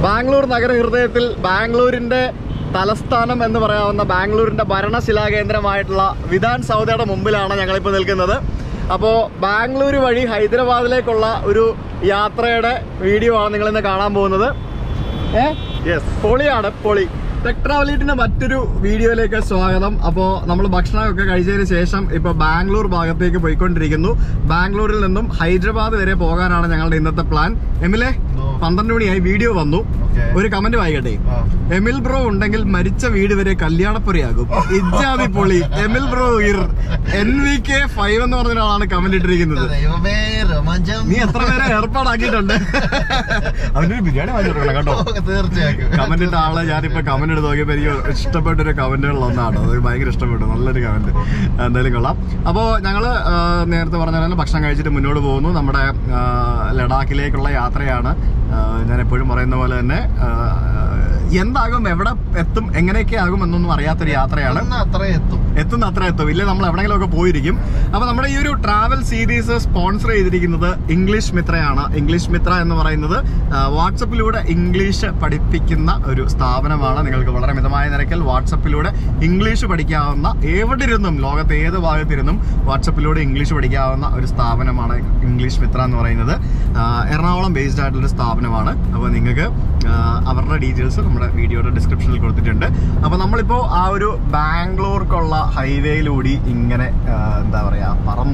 ബാംഗ്ലൂർ നഗരഹൃദയത്തിൽ ബാംഗ്ലൂരിന്റെ തലസ്ഥാനം എന്ന് പറയാവുന്ന ബാംഗ്ലൂരിന്റെ ഭരണശിലാ കേന്ദ്രമായിട്ടുള്ള വിധാൻ സൗദയുടെ മുമ്പിലാണ് ഞങ്ങളിപ്പോൾ നിൽക്കുന്നത് അപ്പോൾ ബാംഗ്ലൂർ വഴി ഹൈദരാബാദിലേക്കുള്ള ഒരു യാത്രയുടെ വീഡിയോ ആണ് നിങ്ങളിന്ന് കാണാൻ പോകുന്നത് യെസ് പൊളിയാണ് പൊളി ടെക് ട്രാവലീറ്റിന്റെ മറ്റൊരു വീഡിയോയിലേക്ക് സ്വാഗതം അപ്പോൾ നമ്മൾ ഭക്ഷണമൊക്കെ കഴിച്ചതിന് ശേഷം ഇപ്പൊ ബാംഗ്ലൂർ ഭാഗത്തേക്ക് പോയിക്കൊണ്ടിരിക്കുന്നു ബാംഗ്ലൂരിൽ നിന്നും ഹൈദരാബാദ് വരെ പോകാനാണ് ഞങ്ങളുടെ ഇന്നത്തെ പ്ലാൻ എമിലെ പന്ത്രണ്ട് മണിയായി വീഡിയോ വന്നു Okay. ഒരു കമന്റ് വായിക്കട്ടെ എമിൽ ബ്രോ ഉണ്ടെങ്കിൽ മരിച്ച വീട് വരെ കല്യാണപ്പുരയാകും ഇജാതി പൊളി എമിൽ ബ്രോ ഇർ എൻ വി കെ ഫൈവ് എന്ന് പറഞ്ഞ ഒരാളാണ് കമന്റ് ഇട്ടിരിക്കുന്നത് ദൈവമേ രോമാഞ്ചം നീ എത്ര പേരെ ഏർപ്പാടാക്കിയിട്ടുണ്ട് അവനൊരു ബിരിയാണി വാങ്ങി കൊടുക്കണം കേട്ടോ തീർച്ചയായും കമന്റ് ഇട്ട ആളെ ഞാനിപ്പോ കമന്റ് എടുത്ത് നോക്കിയപ്പോ എനിക്ക് ഇഷ്ടപ്പെട്ട ഒരു കമന്റുകൾ ഒന്നാണ് അത് ഭയങ്കര ഇഷ്ടപ്പെട്ടു നല്ലൊരു കമന്റ് എന്തായാലും കൊള്ളാം അപ്പോൾ ഞങ്ങള് ആ, നേരത്തെ പറഞ്ഞ പോലെ ഭക്ഷണം കഴിച്ചിട്ട് മുന്നോട്ട് പോകുന്നു നമ്മുടെ ആ, ലഡാക്കിലേക്കുള്ള യാത്രയാണ് ആ, ഞാൻ എപ്പോഴും പറയുന്ന പോലെ തന്നെ ആ, എന്താകും എവിടെ എത്തും എങ്ങനെയൊക്കെ ആകും എന്നൊന്നും അറിയാത്തൊരു യാത്രയാണ് അന്ന് അത്ര എത്തും എത്തുന്ന അത്ര എത്തും ഇല്ല നമ്മൾ എവിടെയെങ്കിലും ഒക്കെ പോയിരിക്കും അപ്പൊ നമ്മുടെ ഈ ഒരു ട്രാവൽ സീരീസ് സ്പോൺസർ ചെയ്തിരിക്കുന്നത് ഇംഗ്ലീഷ് മിത്രയാണ് ഇംഗ്ലീഷ് മിത്ര എന്ന് പറയുന്നത് ആ, വാട്സപ്പിലൂടെ ഇംഗ്ലീഷ് പഠിപ്പിക്കുന്ന ഒരു സ്ഥാപനമാണ് നിങ്ങൾക്ക് വളരെ മിതമായ നിരക്കിൽ വാട്സപ്പിലൂടെ ഇംഗ്ലീഷ് പഠിക്കാവുന്ന എവിടെ ഇരുന്നും ലോകത്തെ ഏത് ഭാഗത്തിരുന്നും വാട്സപ്പിലൂടെ ഇംഗ്ലീഷ് പഠിക്കാവുന്ന ഒരു സ്ഥാപനമാണ് ഇംഗ്ലീഷ് മിത്ര എന്ന് പറയുന്നത് ആ, എറണാകുളം ബേസ്ഡ് ആയിട്ടുള്ള ഒരു സ്ഥാപനമാണ് അപ്പോൾ നിങ്ങൾക്ക് ആ, അവരുടെ ഡീറ്റെയിൽസ് നമ്മുടെ വീഡിയോയുടെ ഡിസ്ക്രിപ്ഷനിൽ കൊടുത്തിട്ടുണ്ട് അപ്പോൾ നമ്മളിപ്പോൾ ആ ഒരു ബാംഗ്ലൂർക്കുള്ള ഹൈവേയിലൂടെ ഇങ്ങനെ ആ, എന്താ പറയുക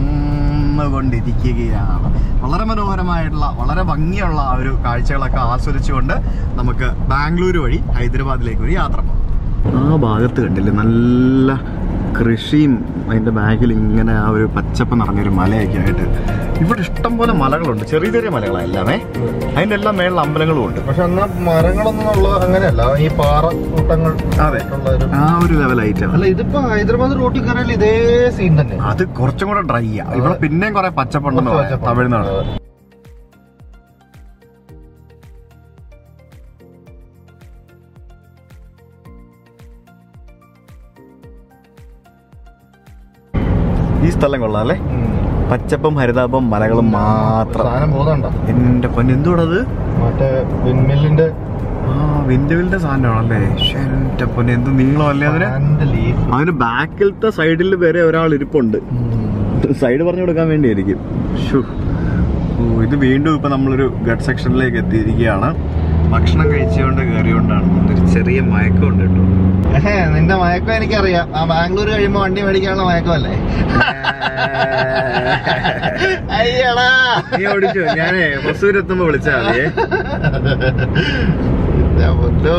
പറന്നുകൊണ്ടിരിക്കുകയാണ് വളരെ മനോഹരമായിട്ടുള്ള വളരെ ഭംഗിയുള്ള ആ ഒരു കാഴ്ചകളൊക്കെ ആസ്വദിച്ചുകൊണ്ട് നമുക്ക് ബാംഗ്ലൂർ വഴി ഹൈദരാബാദിലേക്ക് ഒരു യാത്ര പോകാം ആ ഭാഗത്ത് കണ്ടില്ലേ നല്ല കൃഷിയും അതിൻ്റെ ബാഗിൽ ഇങ്ങനെ ആ ഒരു പച്ചപ്പ് നിറഞ്ഞൊരു മലയൊക്കെ ആയിട്ട് ഇവിടെ ഇഷ്ടം പോലെ മലകളുണ്ട് ചെറിയ ചെറിയ മലകളാണ് എല്ലാമേ അതിൻ്റെ എല്ലാം മേളിൽ അമ്പലങ്ങളും ഉണ്ട് പക്ഷെ അന്ന് മരങ്ങളൊന്നും ഉള്ള അങ്ങനെയല്ല ഈ പാറ കൂട്ടങ്ങൾ അതെ. ഉള്ള ഒരു ആ ഒരു ലെവലായിട്ടാണ് അല്ല ഇതിപ്പോ ഹൈദരാബാദ് റൂട്ടിൽ കയറിയാൽ ഇതേ സീൻ തന്നെ അത് കുറച്ചും കൂടെ ഡ്രൈ ആ ഇവിടെ പിന്നെയും കുറെ പച്ചപ്പുണ്ടെന്ന് കുറച്ച് പറയാം പച്ചപ്പുണ്ട്. തമിഴ്നാട് ഈ സ്ഥലം കൊള്ളാം അല്ലേ ഉം. പച്ചപ്പും ഹരിതാപം മലകളും മാത്രം സാധനം പോകുന്നുണ്ട എന്റെ പൊന്ന് എന്തുകൂടത് മറ്റേ വിൻമില്ലിന്റെ ആ വിൻഡോവിലിന്റെ സാധനമാണല്ലേ ശ്ശെ, എന്റെ പൊന്ന് എന്ത് നീളം അല്ലേ അതിന് ലീഫ് അതിന് ബാക്കിലത്തെ സൈഡിൽ വരെ ഒരാൾ ഇരിപ്പുണ്ട് സൈഡ് പറഞ്ഞു കൊടുക്കാൻ വേണ്ടിയായിരിക്കും ശ്ശോ. ഓ, ഇത് വീണ്ടും ഇപ്പൊ നമ്മളൊരു ഗഡ് സെക്ഷനിലേക്ക് എത്തിയിരിക്കുകയാണ് ഭക്ഷണം കഴിച്ചുകൊണ്ട് കയറിയോണ്ടാണ് ഒരു ചെറിയ മയക്കമുണ്ട് കേട്ടോ നിന്റെ മയക്കം എനിക്കറിയാം ആ ബാംഗ്ലൂർ കഴിയുമ്പോ വണ്ടി മേടിക്കാനുള്ള മയക്കമല്ലേ അയ്യടാ നീ ഓടിച്ചോ ഞാനേ ബസ്സൂരെത്തുമ്പോ വിളിച്ചാ മതിയേ ഇതാ പൊന്നോ.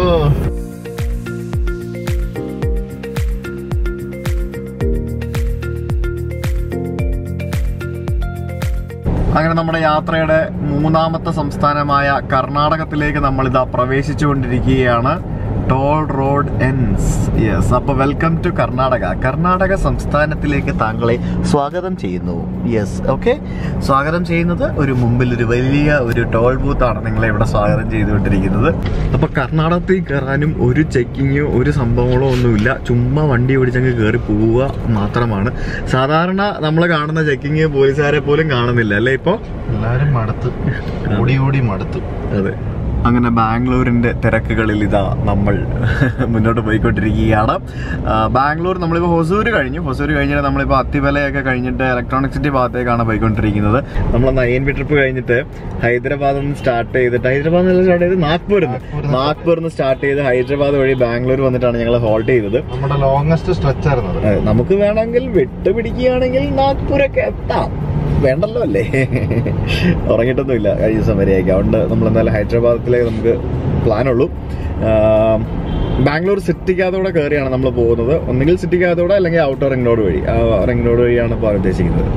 അങ്ങനെ നമ്മുടെ യാത്രയുടെ മൂന്നാമത്തെ സംസ്ഥാനമായ കർണാടകത്തിലേക്ക് നമ്മളിതാ പ്രവേശിച്ചുകൊണ്ടിരിക്കുകയാണ് ടോൾ റോഡ് എൻസ് യെസ് അപ്പൊ വെൽക്കം ടു കർണാടക കർണാടക സംസ്ഥാനത്തിലേക്ക് താങ്കളെ സ്വാഗതം ചെയ്യുന്നു യെസ് ഓക്കെ സ്വാഗതം ചെയ്യുന്നത് ഒരു മുമ്പിൽ ഒരു വലിയ ഒരു ടോൾ ബൂത്താണ് നിങ്ങളെ ഇവിടെ സ്വാഗതം ചെയ്തുകൊണ്ടിരിക്കുന്നത് അപ്പൊ കർണാടകത്തിൽ കയറാനും ഒരു ചെക്കിങ്ങോ ഒരു സംഭവങ്ങളോ ഒന്നുമില്ല ചുമ്മാ വണ്ടി ഓടിച്ചങ്ങ് കയറി പോവുക മാത്രമാണ് സാധാരണ നമ്മൾ കാണുന്ന ചെക്കിങ് പോലീസുകാരെ പോലും കാണുന്നില്ല അല്ലേ ഇപ്പോ എല്ലാരും മടുത്ത് ഓടി ഓടി മടുത്തു അതെ അങ്ങനെ ബാംഗ്ലൂരിന്റെ തിരക്കുകളിൽ ഇതാ നമ്മൾ മുന്നോട്ട് പോയിക്കൊണ്ടിരിക്കുകയാണ് ആ, ബാംഗ്ലൂർ നമ്മളിപ്പോൾ ഹൊസൂർ കഴിഞ്ഞു ഹൊസൂർ കഴിഞ്ഞിട്ട് നമ്മളിപ്പോൾ അത്തിവലയൊക്കെ കഴിഞ്ഞിട്ട് ഇലക്ട്രോണിക് സിറ്റി ഭാഗത്തേക്കാണ് പോയിക്കൊണ്ടിരിക്കുന്നത് നമ്മൾ ഐ എൻ ബി ട്രിപ്പ് കഴിഞ്ഞിട്ട് ഹൈദരാബാദിൽ നിന്ന് സ്റ്റാർട്ട് ചെയ്തിട്ട് ഹൈദരാബാദിൽ നിന്ന് സ്റ്റാർട്ട് ചെയ്ത് നാഗ്പൂരിൽ നിന്ന് നാഗ്പൂരിൽ നാഗ്പൂരിൽ നിന്ന് സ്റ്റാർട്ട് ചെയ്ത് ഹൈദരാബാദ് വഴി ബാംഗ്ലൂർ വന്നിട്ടാണ് ഞങ്ങൾ ഹോൾട്ട് ചെയ്തത് നമ്മുടെ ലോങ്സ്റ്റ് സ്ട്രെച്ച് ആയിരുന്നു അത്. അതെ, നമുക്ക് വേണമെങ്കിൽ വിട്ടുപിടിക്കുകയാണെങ്കിൽ നാഗ്പൂരൊക്കെ എത്താം വേണ്ടല്ലോ അല്ലേ ഉറങ്ങിയിട്ടൊന്നുമില്ല കഴിഞ്ഞ ദിവസം വരെയൊക്കെ അതുകൊണ്ട് നമ്മൾ എന്തായാലും ഹൈദരാബാദിലേക്ക് നമുക്ക് പ്ലാനുള്ളൂ ആം, ബാംഗ്ലൂർ സിറ്റിക്കകത്തൂടെ കയറിയാണ് നമ്മൾ പോകുന്നത് ഒന്നുകിൽ സിറ്റിക്കകത്തൂടെ അല്ലെങ്കിൽ ഔട്ടർ റിംഗ് റോഡ് വഴി ആ റിംഗ് റോഡ് വഴിയാണ് പോകാൻ ഉദ്ദേശിക്കുന്നത്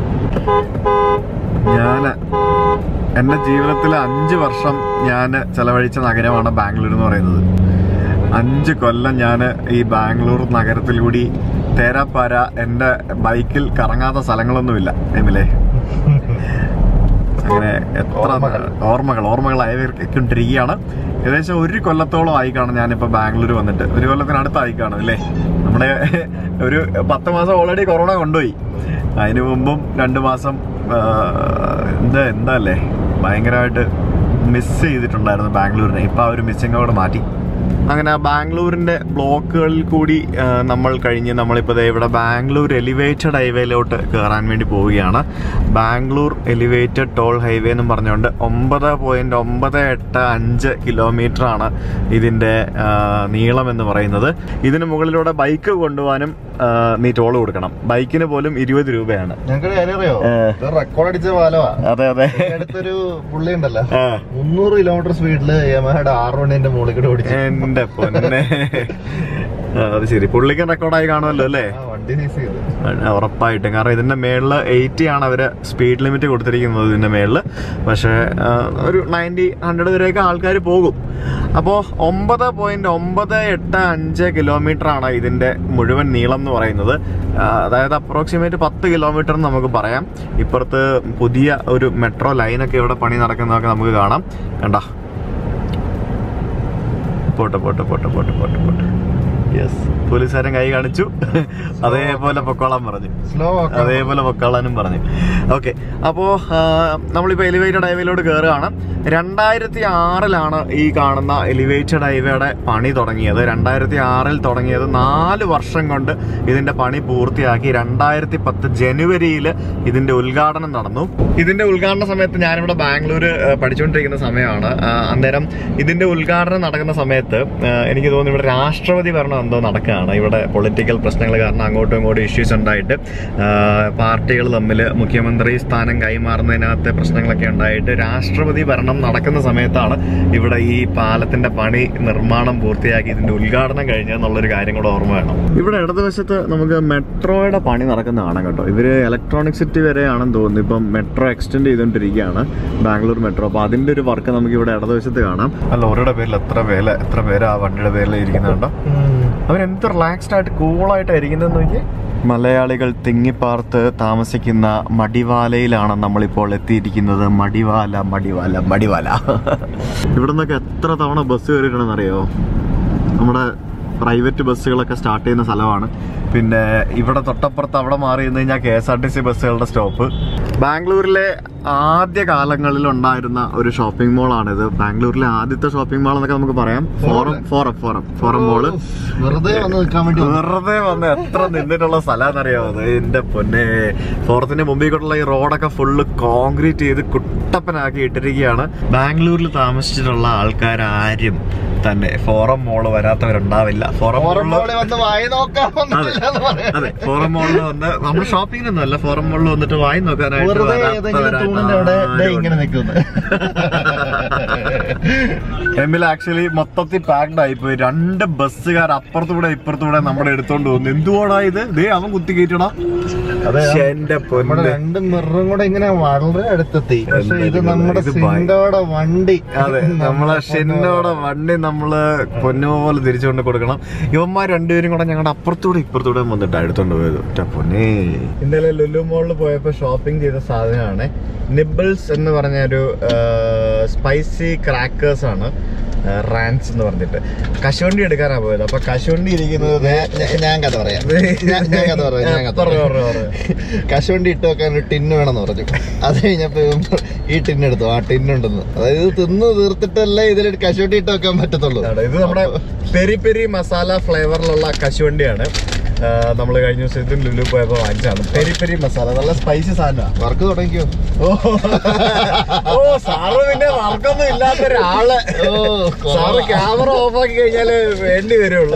ഞാൻ എൻ്റെ ജീവിതത്തിൽ അഞ്ച് വർഷം ഞാൻ ചെലവഴിച്ച നഗരമാണ് ബാംഗ്ലൂർ എന്ന് പറയുന്നത് അഞ്ച് കൊല്ലം ഞാൻ ഈ ബാംഗ്ലൂർ നഗരത്തിലൂടി തേരാപ്പാര എൻ്റെ ബൈക്കിൽ കറങ്ങാത്ത സ്ഥലങ്ങളൊന്നുമില്ല എമിലെ അങ്ങനെ എത്ര ഓർമ്മകൾ. ഓർമ്മകൾ ഓർമ്മകളായിക്കൊണ്ടിരിക്കുകയാണ് ഏകദേശം ഒരു കൊല്ലത്തോളം ആയി കാണും ഞാനിപ്പോൾ ബാംഗ്ലൂർ വന്നിട്ട് ഒരു കൊല്ലത്തിനടുത്തായി കാണും അല്ലേ നമ്മുടെ ഒരു പത്ത് മാസം ഓൾറെഡി കൊറോണ കൊണ്ടുപോയി അതിനു മുമ്പും രണ്ട് മാസം ആ, എന്താ എന്താ അല്ലേ ഭയങ്കരമായിട്ട് മിസ് ചെയ്തിട്ടുണ്ടായിരുന്നു ബാംഗ്ലൂരിനെ ഇപ്പൊ ആ ഒരു മിസ്സിംഗ് അവിടെ മാറ്റി അങ്ങനെ ആ ബാംഗ്ലൂരിന്റെ ബ്ലോക്കുകളിൽ കൂടി ആ, നമ്മൾ കഴിഞ്ഞ് നമ്മളിപ്പോൾ ദേ ഇവിടെ ബാംഗ്ലൂർ എലിവേറ്റഡ് ഹൈവേയിലോട്ട് കയറാൻ വേണ്ടി പോവുകയാണ് ബാംഗ്ലൂർ എലിവേറ്റഡ് ടോൾ ഹൈവേ എന്നും പറഞ്ഞുകൊണ്ട് ഒമ്പത് പോയിന്റ് ഒമ്പത് എട്ട് അഞ്ച് കിലോമീറ്റർ ആണ് ഇതിന്റെ ആ, നീളം എന്ന് പറയുന്നത് ഇതിന് മുകളിലൂടെ ബൈക്ക് കൊണ്ടുപോകാനും ആ, നീ ടോൾ കൊടുക്കണം ബൈക്കിന് പോലും ഇരുപത് രൂപയാണ് ഞങ്ങൾക്ക് കാര്യം അറിയോ ഏ. റെക്കോർഡ് അടിച്ച പാലമാ അതെ അതെ അടുത്തൊരു പുള്ളി ഉണ്ടല്ലോ ആ. മുന്നൂറ് കിലോമീറ്റർ സ്പീഡില് യമഹയുടെ ആറ് മണിന്റെ മുകളിൽ കൂടെ ഓടിച്ചു എന്റെ പൊന്നെ ആ, അത് ശരി പുള്ളിക്കും റെക്കോർഡായി കാണുമല്ലോ അല്ലേ ആ, വണ്ടി സീസ് ചെയ്തു ആ, ഉറപ്പായിട്ടും കാരണം ഇതിന്റെ മേളിൽ എയ്റ്റി ആണ് അവര് സ്പീഡ് ലിമിറ്റ് കൊടുത്തിരിക്കുന്നത് ഇതിന്റെ മേളിൽ പക്ഷേ ആ, ഒരു നയൻറ്റി ഹൺഡ്രഡ് വരെയൊക്കെ ആൾക്കാർ പോകും അപ്പോൾ ഒമ്പത് പോയിന്റ് ഒമ്പത് എട്ട് അഞ്ച് കിലോമീറ്റർ ആണ് ഇതിന്റെ മുഴുവൻ നീളം എന്ന് പറയുന്നത് ആ, അതായത് അപ്രോക്സിമേറ്റ് പത്ത് കിലോമീറ്റർ എന്ന് നമുക്ക് പറയാം ഇപ്പുറത്ത് പുതിയ ഒരു മെട്രോ ലൈനൊക്കെ ഇവിടെ പണി നടക്കുന്നതൊക്കെ നമുക്ക് കാണാം കണ്ട പോട്ടെ പോട്ടെ പോട്ടെ പോട്ടെ പോട്ടെ പോട്ടെ യെസ് പോലീസുകാരൻ കൈ കാണിച്ചു അതേപോലെ പൊക്കോളാൻ പറഞ്ഞു സ്ലോ അതേപോലെ പൊക്കാളാനും പറഞ്ഞു ഓക്കെ അപ്പോൾ നമ്മളിപ്പോൾ എലിവേറ്റഡ് ഹൈവേയിലോട്ട് കയറുകയാണ് രണ്ടായിരത്തി ആറിലാണ് ഈ കാണുന്ന എലിവേറ്റഡ് ഹൈവേയുടെ പണി തുടങ്ങിയത് രണ്ടായിരത്തി ആറിൽ തുടങ്ങിയത് നാല് വർഷം കൊണ്ട് ഇതിന്റെ പണി പൂർത്തിയാക്കി രണ്ടായിരത്തി പത്ത് ജനുവരിയിൽ ഇതിന്റെ ഉദ്ഘാടനം നടന്നു ഇതിന്റെ ഉദ്ഘാടന സമയത്ത് ഞാനിവിടെ ബാംഗ്ലൂർ പഠിച്ചുകൊണ്ടിരിക്കുന്ന സമയമാണ് ആ, അന്നേരം ഇതിന്റെ ഉദ്ഘാടനം നടക്കുന്ന സമയത്ത് ആ, എനിക്ക് തോന്നുന്നു ഇവിടെ രാഷ്ട്രപതി ഭരണം എന്തോ നടക്കുകയാണ് ഇവിടെ പൊളിറ്റിക്കൽ പ്രശ്നങ്ങൾ കാരണം അങ്ങോട്ടും ഇങ്ങോട്ടും ഇഷ്യൂസ് ഉണ്ടായിട്ട് പാർട്ടികൾ തമ്മിൽ മുഖ്യമന്ത്രി സ്ഥാനം കൈമാറുന്നതിനകത്തെ പ്രശ്നങ്ങളൊക്കെ ഉണ്ടായിട്ട് രാഷ്ട്രപതി ഭരണം നടക്കുന്ന സമയത്താണ് ഇവിടെ ഈ പാലത്തിന്റെ പണി നിർമ്മാണം പൂർത്തിയാക്കി ഇതിന്റെ ഉദ്ഘാടനം കഴിഞ്ഞെന്നുള്ളൊരു കാര്യം കൂടെ ഓർമ്മ വേണം ഇവിടെ ഇടതുവശത്ത് നമുക്ക് മെട്രോയുടെ പണി നടക്കുന്ന കാണാം കേട്ടോ ഇവര് ഇലക്ട്രോണിക് സിറ്റി വരെയാണെന്ന് തോന്നുന്നു ഇപ്പം മെട്രോ എക്സ്റ്റെൻഡ് ചെയ്തുകൊണ്ടിരിക്കുകയാണ് ബാംഗ്ലൂർ മെട്രോ അപ്പൊ അതിന്റെ ഒരു വർക്ക് നമുക്ക് ഇവിടെ ഇടതുവശത്ത് കാണാം ആ ലോറിയുടെ പേരിൽ എത്ര പേര് എത്ര പേര് ആ വണ്ടിയുടെ പേരിൽ ഇരിക്കുന്നുണ്ടോ അവരെന്ത് റിലാക്സ്ഡ് ആയിട്ട് കൂളായിട്ട് ഇരിക്കുന്നതെന്ന് നോക്കി മലയാളികൾ തിങ്ങിപ്പാർത്ത് താമസിക്കുന്ന മടിവാലയിലാണ് നമ്മളിപ്പോൾ എത്തിയിരിക്കുന്നത് മടിവാല മടിവാല മടിവാല ഇവിടെ നിന്നൊക്കെ എത്ര തവണ ബസ് കയറിയിട്ടുണ്ടെന്ന് അറിയോ നമ്മുടെ പ്രൈവറ്റ് ബസ്സുകളൊക്കെ സ്റ്റാർട്ട് ചെയ്യുന്ന സ്ഥലമാണ് പിന്നെ ഇവിടെ തൊട്ടപ്പുറത്ത് അവിടെ മാറി നിന്ന് കഴിഞ്ഞാൽ K S R T C ബസ്സുകളുടെ സ്റ്റോപ്പ് ബാംഗ്ലൂരിലെ ആദ്യ കാലങ്ങളിൽ ഉണ്ടായിരുന്ന ഒരു ഷോപ്പിംഗ് മോളാണിത് ബാംഗ്ലൂരിലെ ആദ്യത്തെ ഷോപ്പിംഗ് മാൾ എന്നൊക്കെ നമുക്ക് പറയാം ഫോറം ഫോറം ഫോറം ഫോറം മോള് വെറുതെ വന്ന് നിൽക്കാൻ വേണ്ടി വന്നു. വെറുതെ വന്ന് എത്ര നിന്നിട്ടുള്ള സ്ഥലമാണെന്നറിയാമോ അത് എന്റെ പൊന്നെ ഫോറത്തിന്റെ മുമ്പിൽ കൂടെയുള്ള ഈ റോഡൊക്കെ ഫുള്ള് കോൺക്രീറ്റ് ചെയ്ത് കുട്ടപ്പനാക്കി ഇട്ടിരിക്കുകയാണ് ബാംഗ്ലൂരിൽ താമസിച്ചിട്ടുള്ള ആൾക്കാരും തന്നെ ഫോറം മോള് വരാത്തവരുണ്ടാവില്ല ഫോറം ഓരം മോളില് പോലെ വന്ന് വായി നോക്കാൻ വന്നിട്ടില്ല എന്ന് പറയാം. അതെ ഫോറം മോളിൽ വന്ന് നമ്മൾ ഷോപ്പിങ്ങിനൊന്നും അല്ല ഫോറം മോളിൽ വന്നിട്ട് വായി നോക്കാനായിട്ട് വെറുതെ ഏതെങ്കിലും തൂണിന്റെ അവിടെ ദേ ഇങ്ങനെ നിൽക്കുന്നു എമ്മിൽ ആക്ച്വലി മൊത്തത്തിൽ പാക്ഡ് ആയിപ്പോയി രണ്ട് ബസ്സുകാർ അപ്പുറത്തൂടെ ഇപ്പുറത്തൂടെ നമ്മുടെ എടുത്തോണ്ട് പോകുന്നു എന്തുവാടാ ഇത് ദേ അവൻ കുത്തി കയറ്റടാ അതെ എന്റെ നമ്മുടെ പൊന്നെ രണ്ട് മിററും കൂടെ ഇങ്ങനെ വളരെ അടുത്തെത്തി പക്ഷെ ഇത് എന്തായാലും നമ്മുടെ ഇത് ഭയ- സിൻഡോടെ വണ്ടി അതെ നമ്മളെ ഷെന്നോടെ വണ്ടി നമ്മള് പൊന്നുപോലെ തിരിച്ചുകൊണ്ട് കൊടുക്കണം ഇവന്മാർ രണ്ടുപേരും കൂടെ ഞങ്ങളുടെ അപ്പുറത്തൂടെ ഇപ്പുറത്തൂടെ വന്നിട്ട് എടുത്തോണ്ട് പോയത് ഒറ്റ പൊന്നേ ഇന്നലെ ലുലു മോളിൽ പോയപ്പോ ഷോപ്പിംഗ് ചെയ്ത സാധനമാണ് നിബിൾസ് എന്ന് പറഞ്ഞ ഒരു സ്പൈസി ക്രാക്കേഴ്സ് ആണ് റാൻസ് എന്ന് പറഞ്ഞിട്ട് കശുവണ്ടി എടുക്കാനാ പോയത് അപ്പൊ കശുവണ്ടി ഇരിക്കുന്നത് ദേ- ഞാൻ- ഞാൻ കഥ പറയാം ഞാൻ- ഞാൻ കഥ പറയാം ഞാൻ കഥ പറഞ്ഞോ, പറയാം പറഞ്ഞോ, പറഞ്ഞോ. കശുവണ്ടി ഇട്ട് വെക്കാൻ ഒരു ടിന്ന് വേണമെന്ന് പറഞ്ഞു അത് കഴിഞ്ഞപ്പോ ഇവൻ ഈ ടിന്ന് എടുത്തു ആ ടിന്നുണ്ടെന്ന് അതായത് ഇത് തിന്ന് തീർത്തിട്ടല്ലേ ഇതിൽ കശുവണ്ടി ഇട്ട് വെക്കാൻ പറ്റത്തുള്ളൂ ആണ്. ഇത് നമ്മുടെ പെരി പെരി മസാല ഫ്ലേവറിലുള്ള കശുവണ്ടിയാണ് നമ്മൾ കഴിഞ്ഞ ദിവസം ഇത് ലുലു പോയപ്പോ വാങ്ങിച്ചാണ് പെരി പെരി മസാല നല്ല സ്പൈസി സാധനമാണ് വർക്ക് തുടങ്ങിക്കോ ഓ ഓ സാറ് പിന്നെ വർക്കൊന്നും ഇല്ലാത്ത ഒരാള് ഓ, കൊള്ളാം. സാറ് ക്യാമറ ഓഫ് ആക്കി കഴിഞ്ഞാല് വേണ്ടി വരുള്ളൂ